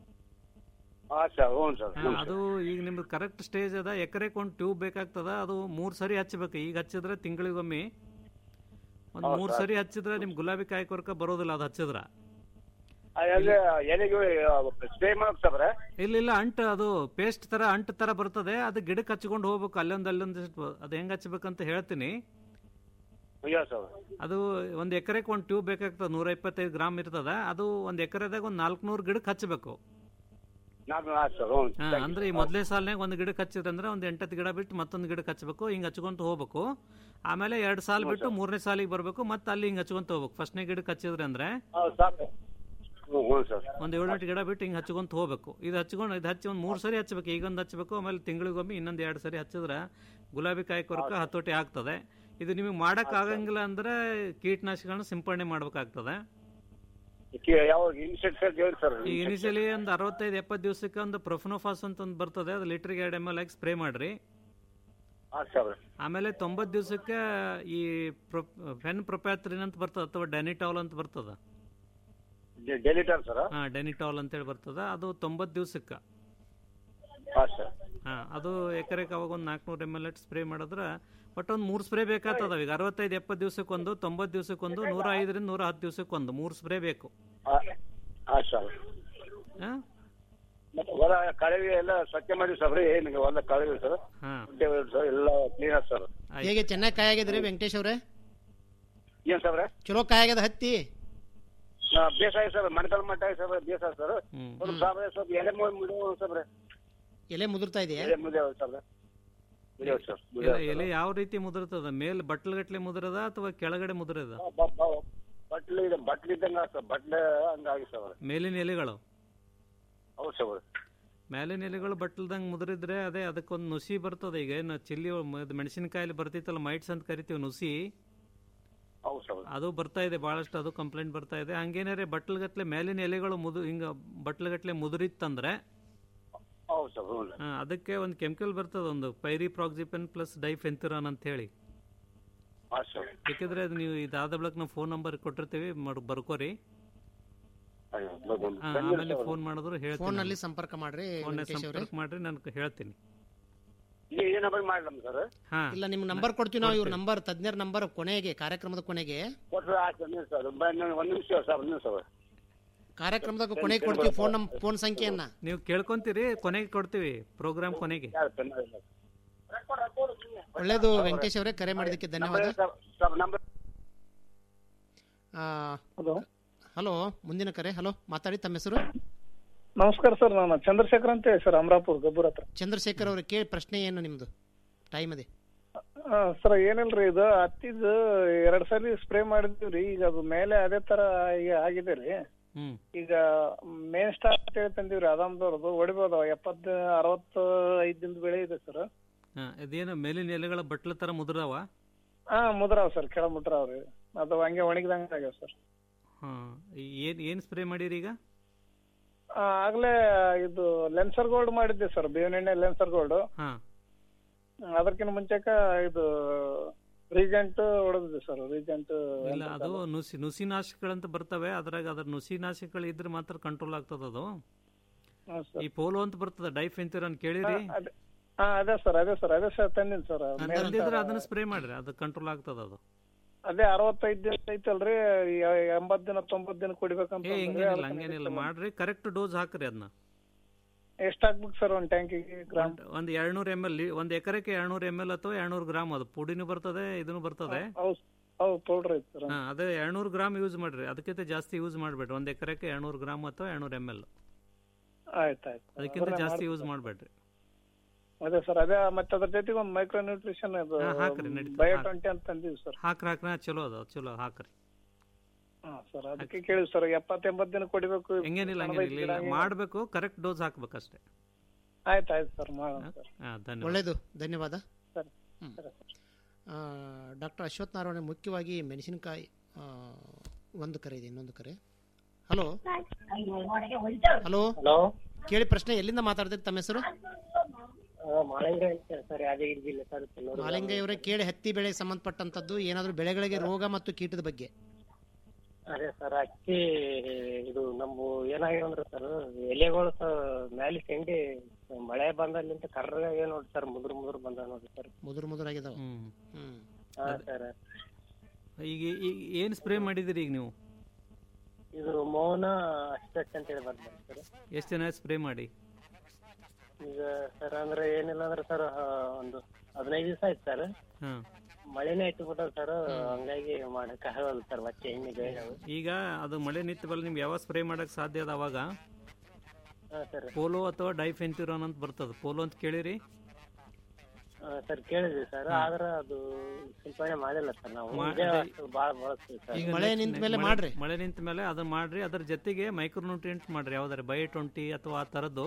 S20: ಹಾ ಸರ್ ಹ್ಞೂ ಸರ್
S15: ಹಾ, ಅದು ಈಗ ನಿಮ್ದು ಕರೆಕ್ಟ್ ಸ್ಟೇಜ್ ಅದ ಎಕರೆಕ್ ಒಂದು ಟ್ಯೂಬ್ ಬೇಕಾಗ್ತದ ಅದು ಮೂರ್ ಸರಿ ಹಚ್ಚಬೇಕು ಈಗ ಹಚ್ಚಿದ್ರೆ ತಿಂಗಳಿಗೊಮ್ಮೆ ಒಂದ್
S20: ಹೌದ್
S15: ಮೂರ್
S20: ಸರ್.
S15: ಸರಿ ಹಚ್ಚಿದ್ರೆ ನಿಮ್ ಗುಲಾಬಿ ಕಾಯಿ ಕೊರಕ ಬರೋದಿಲ್ಲ ಅದು ಹಚ್ಚಿದ್ರ
S20: ಅದೇ ಎಲೆಗೆ ಸ್ಪ್ರೇ ಮಾಡಕ್ ಸರ್
S15: ಇಲ್ಲ ಇಲ್ಲ ಅಂಟು ಅದು ಪೇಸ್ಟ್ ತರ ಅಂಟು ತರ ಬರ್ತದೆ ಅದು ಗಿಡಕ್ಕೆ ಹಚ್ಕೊಂಡು ಹೋಗ್ಬೇಕು ಅಲ್ಲೊಂದು ಅಲ್ಲೊಂದು ಅದು ಹೆಂಗ್ ಹಚ್ಬೇಕಂತ ಹೇಳ್ತೀನಿ
S20: ಅಯ್ಯೋ ಸರ್
S15: ಅದು ಒಂದ್ ಎಕರೆಗೆ ಒಂದು ಟ್ಯೂಬ್ ಬೇಕಾಗ್ತದೆ ನೂರ ಇಪ್ಪತ್ತೈದು ಗ್ರಾಮ್ ಇರ್ತದ ಅದು ಒಂದ್ ಎಕರೆದಾಗ ಒಂದ್ ನಾಲ್ಕುನೂರು ಗಿಡಕ್ಕೆ ಹಚ್ಚಬೇಕು
S20: ನಾಲ್ಕು ಹಾಂ ಸರ್ ಹ್ಞೂ
S15: ಹಾ, ಅಂದ್ರೆ ಈ ಮೊದಲನೇ ಸಾಲಿನಾಗ ಒಂದು ಗಿಡಕ್ಕೆ ಹಚ್ಚಿದ್ರೆ ಅಂದ್ರೆ ಒಂದ್ ಎಂಟತ್ತು ಗಿಡ ಬಿಟ್ಟು ಮತ್ತೊಂದು ಗಿಡಕ್ಕೆ ಹಚ್ಚಬೇಕು ಹಿಂಗ್ ಹಚ್ಕೊಂತ ಹೋಗ್ಬೇಕು ಆಮೇಲೆ ಎರಡ್ ಸಾಲ್
S20: ಹ್ಞೂ
S15: ಬಿಟ್ಟು
S20: ಸರ್.
S15: ಮೂರನೇ ಸಾಲಿಗೆ ಬರ್ಬೇಕು ಮತ್ತೆ ಅಲ್ಲಿ ಹಿಂಗ್ ಹಚ್ಕೊಂತ ಹೋಗ್ಬೇಕು ಫಸ್ಟ್ನೇ ಗಿಡಕ್ಕೆ ಹಚ್ಚಿದ್ರೆ ಅಂದ್ರೆ
S20: ಹೌದು ಸಾಕು ಹ್ಞೂ ಹ್ಞೂ ಸರ್
S15: ಒಂದ್ ಏಳೆಂಟು ಗಿಡ ಬಿಟ್ಟು ಹಿಂಗ್ ಹಚ್ಕೊಂತ ಹೋಗ್ಬೇಕು ಇದು ಹಚ್ಕೊಂಡು ಇದು ಹಚ್ಚಿ ಒಂದ್ ಮೂರ್ ಸರಿ ಹಚ್ಬೇಕು ಈಗೊಂದು ಹಚ್ಬೇಕು ಆಮೇಲೆ ತಿಂಗಳಿಗೊಮ್ಮೆ ಇನ್ನೊಂದ್ ಎರಡು ಸರಿ ಹಚ್ಚಿದ್ರೆ ಗುಲಾಬಿ ಕಾಯಿ ಕೊರಕ ಹತೋಟಿ ಆಗ್ತದೆ ಇದು ನಿಮಗೆ ಮಾಡಕ್ ಆಗಂಗಿಲ್ಲ ಅಂದ್ರೆ ಕೀಟನಾಶಕಗಳನ್ನ ಸಿಂಪಡಣೆ ಮಾಡ್ಬೇಕಾಗ್ತದೆ
S20: ಕಿ- ಯಾವ ಇನ್ಸೆಕ್ಟ್ ಹೇಳಿ ಸರ್
S15: ಈ ಇನಿಷಿಯಲಿ ಒಂದು ಅರವತ್ತೈದು ಎಪ್ಪತ್ತು ದಿವಸಕ್ಕೆ ಒಂದು ಪ್ರೊಫನೋಫಾಸ್ ಅಂತ ಒಂದು ಬರ್ತದೆ ಅದು ಲೀಟ್ರಿಗೆ ಎರಡು ಎಮ್ ಎಲ್ ಆಗಿ ಸ್ಪ್ರೇ ಮಾಡ್ರಿ
S20: ಹಾಂ ಸರ್
S15: ಆಮೇಲೆ ತೊಂಬತ್ತು ದಿವಸಕ್ಕೆ ಈ ಪ್ರೊ ಫೆನ್ ಪ್ರೊಪ್ಯಾತ್ರಿನ್ ಅಂತ ಬರ್ತದೆ ಅಥವಾ ಡೆನಿಟಾಲ್ ಅಂತ ಬರ್ತದ
S20: ಡೆಲಿಟರ್ ಸರ್
S15: ಹಾ ಡೆನಿಟಾಲ್ ಅಂತೇಳಿ ಬರ್ತದ ಅದು ತೊಂಬತ್ತು ದಿವಸಕ್ಕೆ
S20: ಹಾಂ ಸರ್
S15: ಹಾ ಅದು ಎಕರೆಗೆ ಅವಾಗ ಒಂದು ನಾಲ್ಕುನೂರು ಎಮ್ ಎಲ್ ಸ್ಪ್ರೇ ಮಾಡಿದ್ರೆ ಒಟ್ಟು ಒಂದು ಮೂರು ಸ್ಪ್ರೇ ಬೇಕಾಗ್ತದ ಈಗ ಅರವತ್ತೈದು ಎಪ್ಪತ್ತು ದಿವಸಕ್ಕೊಂದು ತೊಂಬತ್ತು ದಿವಸಕ್ಕೊಂದು ನೂರ ಐದರಿಂದ ನೂರ ಹತ್ತು ದಿವಸಕ್ಕೊಂದು ಮೂರು ಸ್ಪ್ರೇ ಬೇಕು
S20: ಹಾಂ ಸರ್
S15: ಹಾ
S20: ಮತ್ತೆ ಹೊಲ ಕಳವಿ ಎಲ್ಲ ಸ್ವಚ್ಛ ಮಾಡಿ ಸರ್ ಏನಿಗೆ ಹೊಲ ಕಳವಿ ಸರ್
S15: ಹಾ
S20: ಗುಡ್ಡೆ ಸರ್ ಎಲ್ಲ ಕ್ಲೀನ್ ಆಗಿ ಸರ್
S14: ಹೇಗೆ ಚೆನ್ನಾಗಿ ಕಾಯಿ ಆಗಿದ್ರಿ ವೆಂಕಟೇಶ್ ಅವರೇ
S20: ಏನ್ ಸರ್
S14: ಚಲೋ ಕಾಯಿ ಆಗ್ಯದ ಹತ್ತಿ
S20: ಬೇಸಾಯ ಸರ್ ಮಣಕಲ್ ಮಟ್ಟ ಸರ್ ಬೇಸಾಯ ಸರ್
S15: ಹ್ಮ್.
S20: ಸ್ವಲ್ಪ ಸಾಬ್ರೆ ಸ್ವಲ್ಪ ಎಲೆ ಮುಡಿ ಸರ್
S14: ಎಲೆ ಮುದುರ್ತಾ ಇದೆಯಾ
S20: ಎಲೆ ಮುದ್ದೆ ಸರ್ ಮುಡಿಯವ್ ಸರ್
S15: ಎಲೆ ಎಲೆ ಯಾವ ರೀತಿ ಮುದುರ್ತದ ಮೇಲ್ ಬಟ್ಲಗಟ್ಲೆ ಮುದುರದ ಅಥವಾ ಕೆಳಗಡೆ ಮುದುರದ
S20: ಬಟ್ಲು ಇದೆ ಬಟ್ಲು ಇದ್ದಂಗ ಸರ್ ಬಟ್ಲೆ ಹಂಗಾಗಿ ಸರ್
S15: ಮೇಲಿನ ಎಲೆಗಳು
S20: ಹೌದು ಸರ್
S15: ಮೇಲಿನ ಎಲೆಗಳು ಬಟ್ಲದಂಗ್ ಮುದುರಿದ್ರೆ ಅದೇ ಅದಕ್ಕೊಂದು ನುಸಿ ಬರ್ತದೆ ಈಗ ಏನು ಚಿಲ್ಲಿ ಮೆಣಸಿನಕಾಯಲ್ಲಿ ಬರ್ತಿತ್ತಲ್ಲ ಮೈಟ್ಸ್ ಅಂತ ಕರಿತೀವಿ ನುಸಿ
S20: ಹೌದು ಸರ್
S15: ಅದು ಬರ್ತಾ ಇದೆ ಬಹಳಷ್ಟು ಅದು ಕಂಪ್ಲೇಂಟ್ ಬರ್ತಾ ಇದೆ ಹಂಗೇನಾರೆ ಬಟ್ಲಗಟ್ಲೆ ಮೇಲಿನ ಎಲೆಗಳು ಮುದು ಹಿಂಗ ಬಟ್ಲಗಟ್ಲೆ ಮುದುರಿತ್ತಂದ್ರೆ
S20: ಹೌದು ಸರ್ ಹ್ಞೂ
S15: ಆ, ಅದಕ್ಕೆ ಒಂದು ಕೆಮಿಕಲ್ ಬರ್ತದೆ ಒಂದು ಪೈರಿ ಪ್ರಾಕ್ಸಿಪನ್ ಪ್ಲಸ್ ಡೈಫೆಂಥಿರಾನ್ ಅಂತ ಹೇಳಿ
S20: ಹಾಂ ಸರ್
S15: ಬೇಕಿದ್ರೆ ಅದು ನೀವು ಇದಾದ ಬಳಿಕ ನಾವು ಫೋನ್ ನಂಬರ್ ಕೊಟ್ಟಿರ್ತೀವಿ ಮಾಡ್- ಬರ್ಕೋರಿ
S20: ಅಯ್ಯೋ
S15: ಆ, ಆಮೇಲೆ ಫೋನ್ ಮಾಡಿದ್ರು ಹೇಳ್ತೀನಿ
S14: ಫೋನ್ ನಲ್ಲಿ
S15: ನಾನು.
S14: ಸಂಪರ್ಕ ಮಾಡ್ರಿ
S15: ಫೋನ್ ನಲ್ಲಿ
S14: ವೆಂಕಟೇಶ್ ಅವರೇ
S15: ಸಂಪರ್ಕ ಮಾಡ್ರಿ ನಾನು ಹೇಳ್ತೀನಿ
S20: ಈಗ ಈ ನಂಬರ್ ಮಾಡ್ಲಮ್ಮ ಸರ್
S15: ಹಾ
S14: ಇಲ್ಲ ನಿಮ್ ನಂಬರ್ ಕೊಡ್ತೀವಿ ನಾವು ಇವ್ರ ನಂಬರ್ ತಜ್ಞರ ನಂಬರ್ ಕೊನೆಗೆ ಕಾರ್ಯಕ್ರಮದ ಕೊನೆಗೆ
S20: ಕೊಟ್ಟರೆ ಆಯ್ತು ಒಂದು ನಿಮಿಷ ಸರ್ ಒಂದು ನಿಮಿಷ ಸರ್ ಒಂದು ನಿಮಿಷ ಸರ್
S14: ಕಾರ್ಯಕ್ರಮದ ಕೊನೆಗೆ ಕೊಡ್ತೀವಿ ಫೋನ್ ನಮ್ ಫೋನ್ ಸಂಖ್ಯೆಯನ್ನ
S15: ನೀವು ಕೇಳ್ಕೊಂತೀರಿ ಕೊನೆಗೆ ಕೊಡ್ತೀವಿ ಪ್ರೋಗ್ರಾಮ್ ಕೊನೆಗೆ
S14: ಒಳ್ಳೇದು ವೆಂಕಟೇಶ್ ಅವರೇ ಕರೆ ಮಾಡಿದ್ದಕ್ಕೆ ಧನ್ಯವಾದ
S20: ಸರ್ ನಂಬರ್
S16: ಹಲೋ
S14: ಹಲೋ ಮುಂದಿನ ಕರೆ ಹಲೋ ಮಾತಾಡಿ ತಮ್ಮ ಹೆಸರು
S16: ನಮಸ್ಕಾರ ಸರ್ ನಾನು ಚಂದ್ರಶೇಖರ್ ಅಂತ ಹೇಳಿ ಸರ್ ಅಮರಾಪುರ್ ಗಬ್ಬೂರ್ ಹತ್ರ
S14: ಚಂದ್ರಶೇಖರ್ ಅವ್ರ ಕೇಳಿ ಪ್ರಶ್ನೆ ಏನು ನಿಮ್ದು ಟೈಮ್ ಅದೇ
S16: ಸರ್ ಏನಿಲ್ರಿ ಇದು ಹತ್ತಿದ್ದು ಎರಡ್ ಸಲ ಸ್ಪ್ರೇ ಮಾಡಿದ್ವಿ ಈಗ ಅದು ಮೇಲೆ ಅದೇ ತರ ಈಗ ಆಗಿದೆ ರೀ
S15: ಹ್ಮ್
S16: ಈಗ ಮೇನ್ ಸ್ಟಾರ್ ಅಂತ ಹೇಳಿ ತಂದಿವ್ರಿ ಅದಾಮ್ದವ್ರದ್ದು ಹೊಡಿಬೋದು ಎಪ್ಪತ್ತು ಅರವತ್ತು ಐದು ದಿನದ ಬೆಳೆ ಇದೆ ಸರ್
S15: ಹಾ, ಇದೇನು ಮೇಲಿನ ಎಲೆಗಳ ಬಟ್ಲ ತರ ಮುದ್ರವ
S16: ಹಾ ಮುದ್ರಾವ್ ಸರ್ ಕೆಳ ಮುದ್ರಾವ್ರಿ ಅದು ಹಂಗೆ ಒಣಗಿದಂಗ ಆಗ್ಯಾವ ಸರ್
S15: ಹಾ ಈ- ಏನ್ ಏನ್ ಸ್ಪ್ರೇ ಮಾಡಿರಿ ಈಗ
S16: ಆ, ಆಗ್ಲೇ ಇದು ಲೆನ್ಸರ್ ಗೋಲ್ಡ್ ಮಾಡಿದ್ದೆ ಸರ್ ಬೇವಿನ ಎಣ್ಣೆ ಲೆನ್ಸರ್ ಗೋಲ್ಡ್
S15: ಹಾ
S16: ಅದಕ್ಕಿಂತ ಮುಂಚೆಕ ಇದು ರೀಜೆಂಟ್ ಹೊಡೆದಿದೆ ಸರ್ ರೀಜೆಂಟ್
S15: ಇಲ್ಲ ಅದು ನುಸಿ ನುಸಿನಾಶಕಗಳಂತ ಬರ್ತವೆ ಅದ್ರಾಗ ಅದ್ರ ನುಸಿನಾಶಕಗಳು ಇದ್ರೆ ಮಾತ್ರ ಕಂಟ್ರೋಲ್ ಆಗ್ತದ ಅದು ಈ ಪೋಲೋ ಅಂತ ಬರ್ತದ ಡೈಫೆಂತಿರನ್ ಕೇಳಿರಿ
S16: ಹಾ ಅದೇ ಸರ್ ಅದೇ ಸರ್ ಅದೇ ಸರ್ ತಂದಿನಿ ಸರ್
S15: ತಂದಿದ್ರೆ ಅದನ್ನ ಸ್ಪ್ರೇ ಮಾಡ್ರಿ ಅದು ಕಂಟ್ರೋಲ್ ಆಗ್ತದ ಅದು
S16: ಅದೇ ಅರವತ್ತೈದು ದಿನ ಐತಲ್ರಿ ಯ- ಎಂಬತ್ ದಿನ ತೊಂಬತ್ ದಿನ ಕುಡಿಬೇಕಂತ
S15: ಏ ಹಿಂಗೇನಿಲ್ಲ ಹಂಗೇನಿಲ್ಲ ಮಾಡ್ರಿ ಕರೆಕ್ಟ್ ಡೋಸ್ ಹಾಕ್ರಿ ಅದನ್ನ
S16: ಎಷ್ಟ್ ಹಾಕ್ಬೇಕು ಸರ್ ಒಂದ್ ಟ್ಯಾಂಕಿಗೆ ಗ್ರಾಮ್
S15: ಒಂದ್ ಎರಡ್ನೂರ್ ಎಮ್ ಎಲ್ ಒಂದ್ ಎಕರೆಗೆ ಎರಡ್ನೂರ್ ಎಮ್ ಎಲ್ ಅಥವಾ ಎರಡ್ನೂರ್ ಗ್ರಾಮ್ ಅದು ಪುಡಿನೂ ಬರ್ತದೆ ಇದನ್ನು ಬರ್ತದೆ
S16: ಹೌದು ಹೌದು ಪೌಡ್ರ್ ಐತಿ ಸರ್
S15: ಹಾ ಅದೇ ಎರಡ್ನೂರ್ ಗ್ರಾಮ್ ಯೂಸ್ ಮಾಡ್ರಿ ಅದಕ್ಕಿಂತ ಜಾಸ್ತಿ ಯೂಸ್ ಮಾಡ್ಬೇಡ್ರಿ ಒಂದ್ ಎಕರೆಗೆ ಎರಡ್ನೂರ್ ಗ್ರಾಮ್ ಅಥವಾ ಎರಡ್ನೂರ್ ಎಮ್ ಎಲ್
S16: ಆಯ್ತು ಆಯ್ತು
S15: ಅದಕ್ಕಿಂತ ಜಾಸ್ತಿ ಯೂಸ್ ಮಾಡ್ಬೇಡ್ರಿ
S16: ಅದೇ ಸರ್ ಅದೇ ಮತ್ತೆ ಅದ್ರ ಜೊತೆಗೆ ಒಂದು ಮೈಕ್ರೋ ನ್ಯೂಟ್ರಿಷನ್ ಇದು
S15: ಹಾ, ಹಾಕ್ರಿ, ನಡೀತದೆ,
S16: ಬಯೋ
S15: ಹಾಕ್ರಿ.
S16: ಟ್ವೆಂಟಿ ಅಂತ ತಂದೀವಿ ಸರ್
S15: ಹಾಕ್ರಿ ಹಾಕ್ರಿ ಚಲೋ ಅದ ಚಲೋ ಹಾಕ್ರಿ
S16: ಹಾ ಸರ್ ಅದಕ್ಕೆ ಕೇಳಿ ಸರ್ ಎಪ್ಪತ್ ಎಂಬತ್ ದಿನ ಕುಡಿಬೇಕು
S15: ಹೆಂಗೇನಿಲ್ಲ ಹಂಗೇನಿಲ್ಲ ಇಲ್ಲ ಮಾಡ್ಬೇಕು ಕರೆಕ್ಟ್ ಡೋಸ್ ಹಾಕ್ಬೇಕಷ್ಟೇ
S16: ಆಯ್ತು ಆಯ್ತು ಸರ್ ಮಾಡೋಣ ಸರ್
S15: ಹಾ ಧನ್ಯವಾದ
S14: ಒಳ್ಳೇದು ಧನ್ಯವಾದ
S16: ಸರಿ
S14: ಹ್ಮ್. ಆ, ಡಾಕ್ಟರ್ ಅಶ್ವಥ್ ನಾರಾಯಣ ಮುಖ್ಯವಾಗಿ ಮೆಣಸಿನಕಾಯಿ ಆ, ಒಂದು ಕರೆ ಇದೆ ಇನ್ನೊಂದು ಕರೆ ಹಲೋ ಹಲೋ
S17: ಹಲೋ
S14: ಕೇಳಿ ಪ್ರಶ್ನೆ ಎಲ್ಲಿಂದ ಮಾತಾಡ್ತೀರಿ ತಮ್ಮ ಹೆಸರು
S17: ಮಾಳಿಂಗ ಅಂತ ಸರ್ ಯಾದಗಿರಿ ಜಿಲ್ಲೆ ಸರ್ ಚೆನ್ನೂರು
S14: ಮಾಲಿಂಗಯ್ಯವರೇ ಕೇಳಿ ಹತ್ತಿ ಬೆಳೆಗೆ ಸಂಬಂಧಪಟ್ಟಂತದ್ದು ಏನಾದರೂ ಬೆಳೆಗಳಿಗೆ ರೋಗ ಮತ್ತು ಕೀಟದ ಬಗ್ಗೆ
S17: ಅದೇ ಸರ್ ಅಕ್ಕಿ ಇದು ನಮ್ಮ ಏನಾಗಿದೆ ಅಂದ್ರೆ ಸರ್ ಎಲೆಗಳು ಸ ಮ್ಯಾಲೆ ತಿಂಡಿ ಮಳೆ ಬಂದಲ್ಲಿಂತ ಕರ್ರಗೆ ನೋಡಿ ಸರ್ ಮುದುರು ಮುದುರು ಬಂದ ನೋಡಿ ಸರ್
S14: ಮುದುರು ಮುದುರಾಗಿದಾವ
S15: ಹ್ಮ್
S14: ಹ್ಮ್
S17: ಹಾ ಸರ್
S15: ಈಗ ಈಗ ಏನ್ ಸ್ಪ್ರೇ ಮಾಡಿದಿರಿ ಈಗ ನೀವು
S17: ಇದು ಮೌನ ಅಷ್ಟಟ್ ಅಂತ ಹೇಳಿ ಬರ್ತಾರೆ ಸರ್
S15: ಎಷ್ಟು ದಿನ ಸ್ಪ್ರೇ ಮಾಡಿ
S17: ಈಗ ಸರ್ ಅಂದ್ರೆ ಏನಿಲ್ಲ ಅಂದ್ರೆ ಸರ್ ಒಂದು ಹದಿನೈದು ದಿವಸ ಆಯ್ತು ಸರ್
S15: ಹಾ
S17: ಮಳೆನೇ ಆಯ್ತು ಬಿಟ್ಟ ಸರ್ ಹಂಗಾಗಿ ಮಾಡಕ್ ಆಗಲ್ಲ ಸರ್ ಮತ್ತೆ ಎಣ್ಣೆ ಬೇಗ
S15: ಈಗ ಅದು ಮಳೆ ನಿಂತ ಬಲ್ಲ ನಿಮ್ಗೆ ಯಾವ ಸ್ಪ್ರೇ ಮಾಡಕ್ ಸಾಧ್ಯ ಅದ ಅವಾಗ
S17: ಹಾ ಸರ್
S15: ಪೋಲೋ ಅಥವಾ ಡೈಫೆಂತಿರೋನ್ ಅಂತ ಬರ್ತದ ಪೋಲೋ ಅಂತ ಕೇಳಿರಿ
S17: ಸರ್ ಕೇಳಿದ್ವಿ ಸರ್ ಆದ್ರ ಅದು ಸಿಂಪಡಣೆ ಮಾಡಿಲ್ಲ ಸರ್ ನಾವು
S15: ಮಾ-
S17: ಇದೇ
S15: ಅದೇ-
S17: ಅಷ್ಟು ಭಾಳ ಬಳಸ್ತೀವಿ ಸರ್
S15: ಈಗ
S14: ಮಳೆ
S15: next-
S14: ನಿಂತ ಮೇಲೆ
S15: ಮಳೆ-
S14: ಮಾಡ್ರಿ.
S15: ಮಳೆ ನಿಂತ ಮೇಲೆ ಅದನ್ನ ಮಾಡ್ರಿ ಅದ್ರ ಜೊತೆಗೆ ಮೈಕ್ರೋನ್ಯೂಟ್ರಿಯೆಂಟ್ ಮಾಡ್ರಿ ಯಾವ್ದಾರೆ ಬಯೋ ಟ್ವೆಂಟಿ ಅಥವಾ ಆ ತರದ್ದು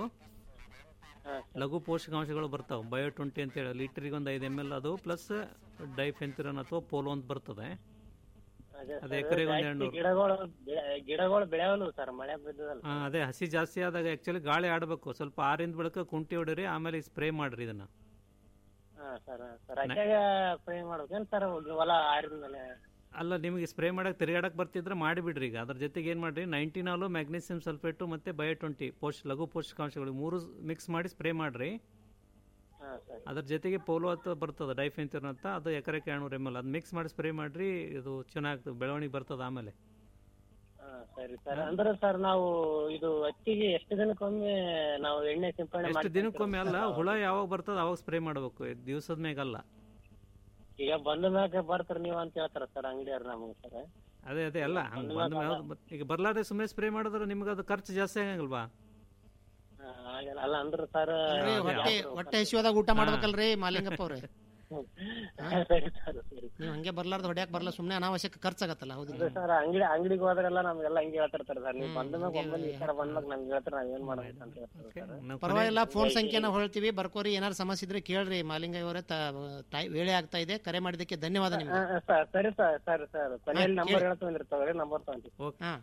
S15: ಲಘು ಪೋಷಕಾಂಶಗಳು ಬರ್ತಾವ ಬಯೋ ಟ್ವೆಂಟಿ ಅಂತ ಹೇಳಿ ಲೀಟರ್ಗೆ ಒಂದು ಐದು ಎಮ್ ಎಲ್ ಅದು ಪ್ಲಸ್ ಡೈಫೆಂತಿರನ್ ಅಥವಾ ಪೋಲೋ ಅಂತ ಬರ್ತದೆ
S17: ಅದೇ
S15: ಅದು
S17: ಸರ್,
S15: ಎಕರೆಗೆ ಒಂದ್
S17: ಜಾಸ್ತಿ
S15: ಎರಡ್ನೂರು.
S17: ಗಿಡಗಳು ಬೆಳೆ- ಗಿಡಗಳು ಬೆಳೆಯವಲ್ಲ ಸರ್ ಮಳೆ ಬಿದ್ದದಲ್ಲ
S15: ಹಾ, ಅದೇ ಹಸಿ ಜಾಸ್ತಿ ಆದಾಗ ಆಕ್ಚುಲಿ ಗಾಳಿ ಆಡಬೇಕು ಸ್ವಲ್ಪ ಆರಿಂದ ಬೆಳಕ ಕುಂಟಿ ಹೊಡಿರಿ ಆಮೇಲೆ ಸ್ಪ್ರೇ ಮಾಡ್ರಿ ಇದನ್ನ
S17: ಹಾ ಸರ್ ಸರ್ ಅಕ್ಕಾಗ ಪ್ರೇ ಮಾಡ್ಬೇಕೇನ್ ಸರ್ ಹೊಲ ಆರಿದ ಮೇಲೆ
S15: ಅಲ್ಲ ನಿಮಗೆ ಸ್ಪ್ರೇ ಮಾಡಕ್ ತಿರುಗಾಡಕ್ ಬರ್ತಿದ್ರೆ ಮಾಡಿಬಿಡ್ರಿ ಈಗ ಅದ್ರ ಜೊತೆಗೆ ಏನ್ ಮಾಡ್ರಿ ನೈಂಟಿನಾಲು ಮ್ಯಾಗ್ನೀಸಿಯಂ ಸಲ್ಫೇಟು ಮತ್ತೆ ಬಯೋ ಟ್ವೆಂಟಿ ಪೋಷ ಲಘು ಪೋಷಕಾಂಶಗಳು ಮೂರು ಮಿಕ್ಸ್ ಮಾಡಿ ಸ್ಪ್ರೇ ಮಾಡ್ರಿ
S17: ಹಾ ಸರ್
S15: ಅದ್ರ ಜೊತೆಗೆ ಪೋಲೋ ಅಂತ ಬರ್ತದೆ ಡೈಫೆಂತಿರ್ ಅಂತ ಅದು ಎಕರೆಗೆ ಎರಡ್ನೂರು ಎಮ್ ಎಲ್ ಅದು ಮಿಕ್ಸ್ ಮಾಡಿ ಸ್ಪ್ರೇ ಮಾಡ್ರಿ ಇದು ಚೆನ್ನಾಗಿ ಬೆಳವಣಿಗೆ ಬರ್ತದೆ ಆಮೇಲೆ
S17: ಹಾ ಸರಿ ಸರ್ ಅಂದ್ರೆ ಸರ್ ನಾವು ಇದು ಹತ್ತಿಗೆ ಎಷ್ಟು ದಿನಕ್ಕೊಮ್ಮೆ ನಾವು ಎಣ್ಣೆ ಸಿಂಪಡಣೆ
S15: ಎಷ್ಟು
S17: ಮಾಡ್ತೀವಿ
S15: ದಿನಕ್ಕೊಮ್ಮೆ ಅಲ್ಲ ಹುಳ ಯಾವಾಗ ಬರ್ತದ ಅವಾಗ ಸ್ಪ್ರೇ ಮಾಡಬೇಕು ದಿವಸದ ಮೇಗಲ್ಲ
S17: ಈಗ ಬಂದ ಮ್ಯಾಗ ಬರ್ತಾರ ನೀವು ಅಂತ ಹೇಳ್ತಾರ ಸರ್ ಅಂಗಡಿಯವ್ರು ನಮಗೆ ಸರ್
S15: ಅದೇ ಅದೇ ಅಲ್ಲ ಹಂಗ ಬಂದ ಮೇಲೆ ಮತ್ತೆ ಈಗ ಬರ್ಲಾರ್ದೆ ಸುಮ್ಮನೆ ಸ್ಪ್ರೇ ಮಾಡಿದ್ರೆ ನಿಮ್ಗೆ ಅದು ಖರ್ಚು ಜಾಸ್ತಿ ಆಗಂಗಿಲ್ವಾ
S17: ಆಗಲ್ಲ ಅಲ್ಲ ಅಂದ್ರೆ ಸರ್
S14: ಅಲ್ರಿ, ಹೊಟ್ಟೆ ಹೊಟ್ಟೆ ಹಸಿವಾದಾಗ ಊಟ ಮಾಡ್ಬೇಕಲ್ರಿ ಮಾಲಿಂಗಪ್ಪ ಅವ್ರೆ
S17: ಸರಿ ಸರ್ ಸರಿ
S14: ನೀವು ಹಂಗೆ ಬರ್ಲಾರ್ದ ಹೊಡ್ಯಾಕ್ ಬರಲ್ಲ ಸುಮ್ಮನೆ ಅನಾವಶ್ಯಕ ಖರ್ಚಾಗತ್ತಲ್ಲ ಹೌದಿಲ್ಲ
S17: ಸರ್ ಅಂಗಡಿ ಅಂಗಡಿಗೆ ಹೋದ್ರೆಲ್ಲ ನಮ್ಗೆಲ್ಲ ಹಿಂಗೆ ಹೇಳ್ತಿರ್ತಾರೆ ಸರ್ ನೀವು ಬಂದ ಮ್ಯಾಗ ಒಮ್ಮೆ ಈ ತರ ಬಂದಾಗ ನಮ್ಗೆ ಹೇಳ್ತಾರೆ ನಾವ್ ಏನ್ ಮಾಡ್ಬೇಕು ಅಂತ ಹೇಳ್ತಾರೆ ಸರ್
S14: ಪರವಾಗಿಲ್ಲ ಫೋನ್ ಸಂಖ್ಯೆನ ಹೊಳ್ತೀವಿ ಬರ್ಕೋರಿ ಏನಾರು ಸಮಸ್ಯೆ ಇದ್ರೆ ಕೇಳ್ರಿ ಮಾಲಿಂಗಯ್ಯ ಅವರೇ ವೇಳೆ ಆಗ್ತಾ ಇದೆ ಕರೆ ಮಾಡಿದ್ದಕ್ಕೆ ಧನ್ಯವಾದ ನಿಮ್ಗೆ
S17: ಹಾ, ಸರ್ ಸರಿ ಸರ್ ಸರಿ ಸರ್ ಕೊನೆಯಲ್ಲಿ
S14: ಹಾ,
S17: ನಂಬರ್
S14: ಕೇಳಿ.
S17: ಹೇಳ್ತೀನಿ ತಗೋರಿ ನಂಬರ್ ತಗೊಂತೀವಿ
S14: ಹಾ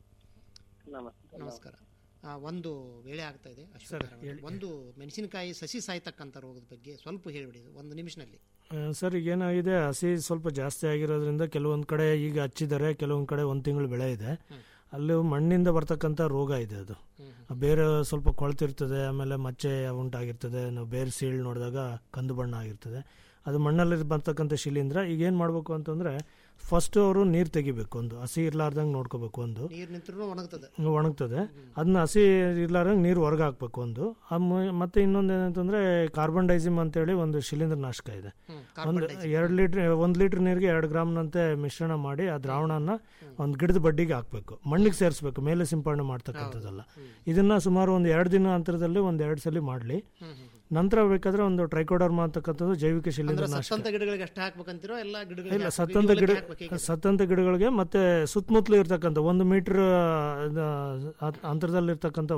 S17: ನಮಸ್ತೆ
S14: ನಮಸ್ಕಾರ ಆ, ಒಂದು ವೇಳೆ ಆಗ್ತಾ ಇದೆ ಅಶ್ವಥ್ ನಾರಾಯಣ. ಒಂದು ಮೆಣಸಿನಕಾಯಿ ಸಸಿ ಸಾಯ್ತಕ್ಕಂಥ ರೋಗದ ಬಗ್ಗೆ ಸ್ವಲ್ಪ ಹೇಳಿಬಿಡಿ ಒಂದು ನಿಮಿಷನಲ್ಲಿ
S19: ಆ, ಸರ್ ಈಗ ಏನಾಗಿದೆ ಹಸಿ ಸ್ವಲ್ಪ ಜಾಸ್ತಿ ಆಗಿರೋದ್ರಿಂದ ಕೆಲವೊಂದು ಕಡೆ ಈಗ ಹಚ್ಚಿದ್ದಾರೆ ಕೆಲವೊಂದು ಕಡೆ ಒಂದು ತಿಂಗಳು ಬೆಳೆ ಇದೆ ಅಲ್ಲಿ ಮಣ್ಣಿಂದ ಬರ್ತಕ್ಕಂಥ ರೋಗ ಇದೆ ಅದು ಬೇರೆ ಸ್ವಲ್ಪ ಕೊಳ್ತಿರ್ತದೆ ಆಮೇಲೆ ಮಚ್ಚೆ ಉಂಟಾಗಿರ್ತದೆ ನಾವು ಬೇರೆ ಸೀಳ್ ನೋಡಿದಾಗ ಕಂದು ಬಣ್ಣ ಆಗಿರ್ತದೆ ಅದು ಮಣ್ಣಲ್ಲಿ ಬರ್ತಕ್ಕಂಥ ಶಿಲೀಂಧ್ರ ಈಗ ಏನು ಮಾಡಬೇಕು ಅಂತಂದರೆ ಫಸ್ಟ್ ಅವರು ನೀರು ತೆಗಿಬೇಕು ಒಂದು ಹಸಿ ಇರ್ಲಾರ್ದಂಗೆ ನೋಡ್ಕೋಬೇಕು ಒಂದು
S14: ನೀರು ನಿಂತ್ರೂ ಒಣಗ್ತದೆ
S19: ಒಣಗ್ತದೆ ಅದನ್ನ ಹಸಿ ಇರ್ಲಾರ್ದಂಗೆ ನೀರು ಹೊರಗೆ ಹಾಕ್ಬೇಕು ಒಂದು ಆ ಮ- ಮತ್ತೆ ಇನ್ನೊಂದು ಏನಂತಂದ್ರೆ ಕಾರ್ಬನ್ ಡೈಸಿಮ್ ಅಂತೇಳಿ ಒಂದು ಶಿಲೀಂಧ್ರ ನಾಶಕ ಇದೆ
S14: ಹ್ಮ್,
S19: ಒಂದು
S14: carbon
S19: ಎರಡು ಲೀಟ್ರ್ ಒಂದು ಲೀಟ್ರ್ ನೀರಿಗೆ ಎರಡು ಗ್ರಾಮ್ನಂತೆ ಮಿಶ್ರಣ ಮಾಡಿ ಆ ದ್ರಾವಣನ ಒಂದು ಗಿಡದ ಬಡ್ಡಿಗೆ ಹಾಕಬೇಕು ಮಣ್ಣಿಗೆ ಸೇರಿಸ್ಬೇಕು ಮೇಲೆ ಸಿಂಪಡಣೆ ಮಾಡ್ತಕ್ಕಂಥದ್ದಲ್ಲ ಇದನ್ನ ಸುಮಾರು ಒಂದು ಎರಡು ದಿನ ಅಂತರದಲ್ಲಿ ಒಂದು ಎರಡು ಸಲ ಮಾಡಲಿ ನಂತರ ಬೇಕಾದ್ರೆ ಒಂದು ಟ್ರೈಕೋಡರ್ಮಾ ಅಂತಕ್ಕಂಥದ್ದು ಜೈವಿಕ ಶಿಲೀಂಧ್ರ
S14: ಅಂದ್ರೆ
S19: ನಾಶಕ
S14: ಸತ್ತಂತ ಗಿಡಗಳಿಗೆ ಅಷ್ಟೇ ಹಾಕ್ಬೇಕಂತಿರೋ ಎಲ್ಲ ಗಿಡಗಳಿಗೆ
S19: ಇಲ್ಲ
S14: ಹಾಕ್ಬೇಕು?
S19: ಸತ್ತಂತ ಗಿಡ
S14: ಇವುಗಳಿಗೆ ಹಾಕ್ಬೇಕು ಈಗ?
S19: ಸತ್ತಂತ ಗಿಡಗಳಿಗೆ ಮತ್ತೆ ಸುತ್ತಮುತ್ತಲು ಇರ್ತಕ್ಕಂಥ ಒಂದು ಮೀಟರ್ ಅಂತರದಲ್ಲಿ ಇರ್ತಕ್ಕಂಥ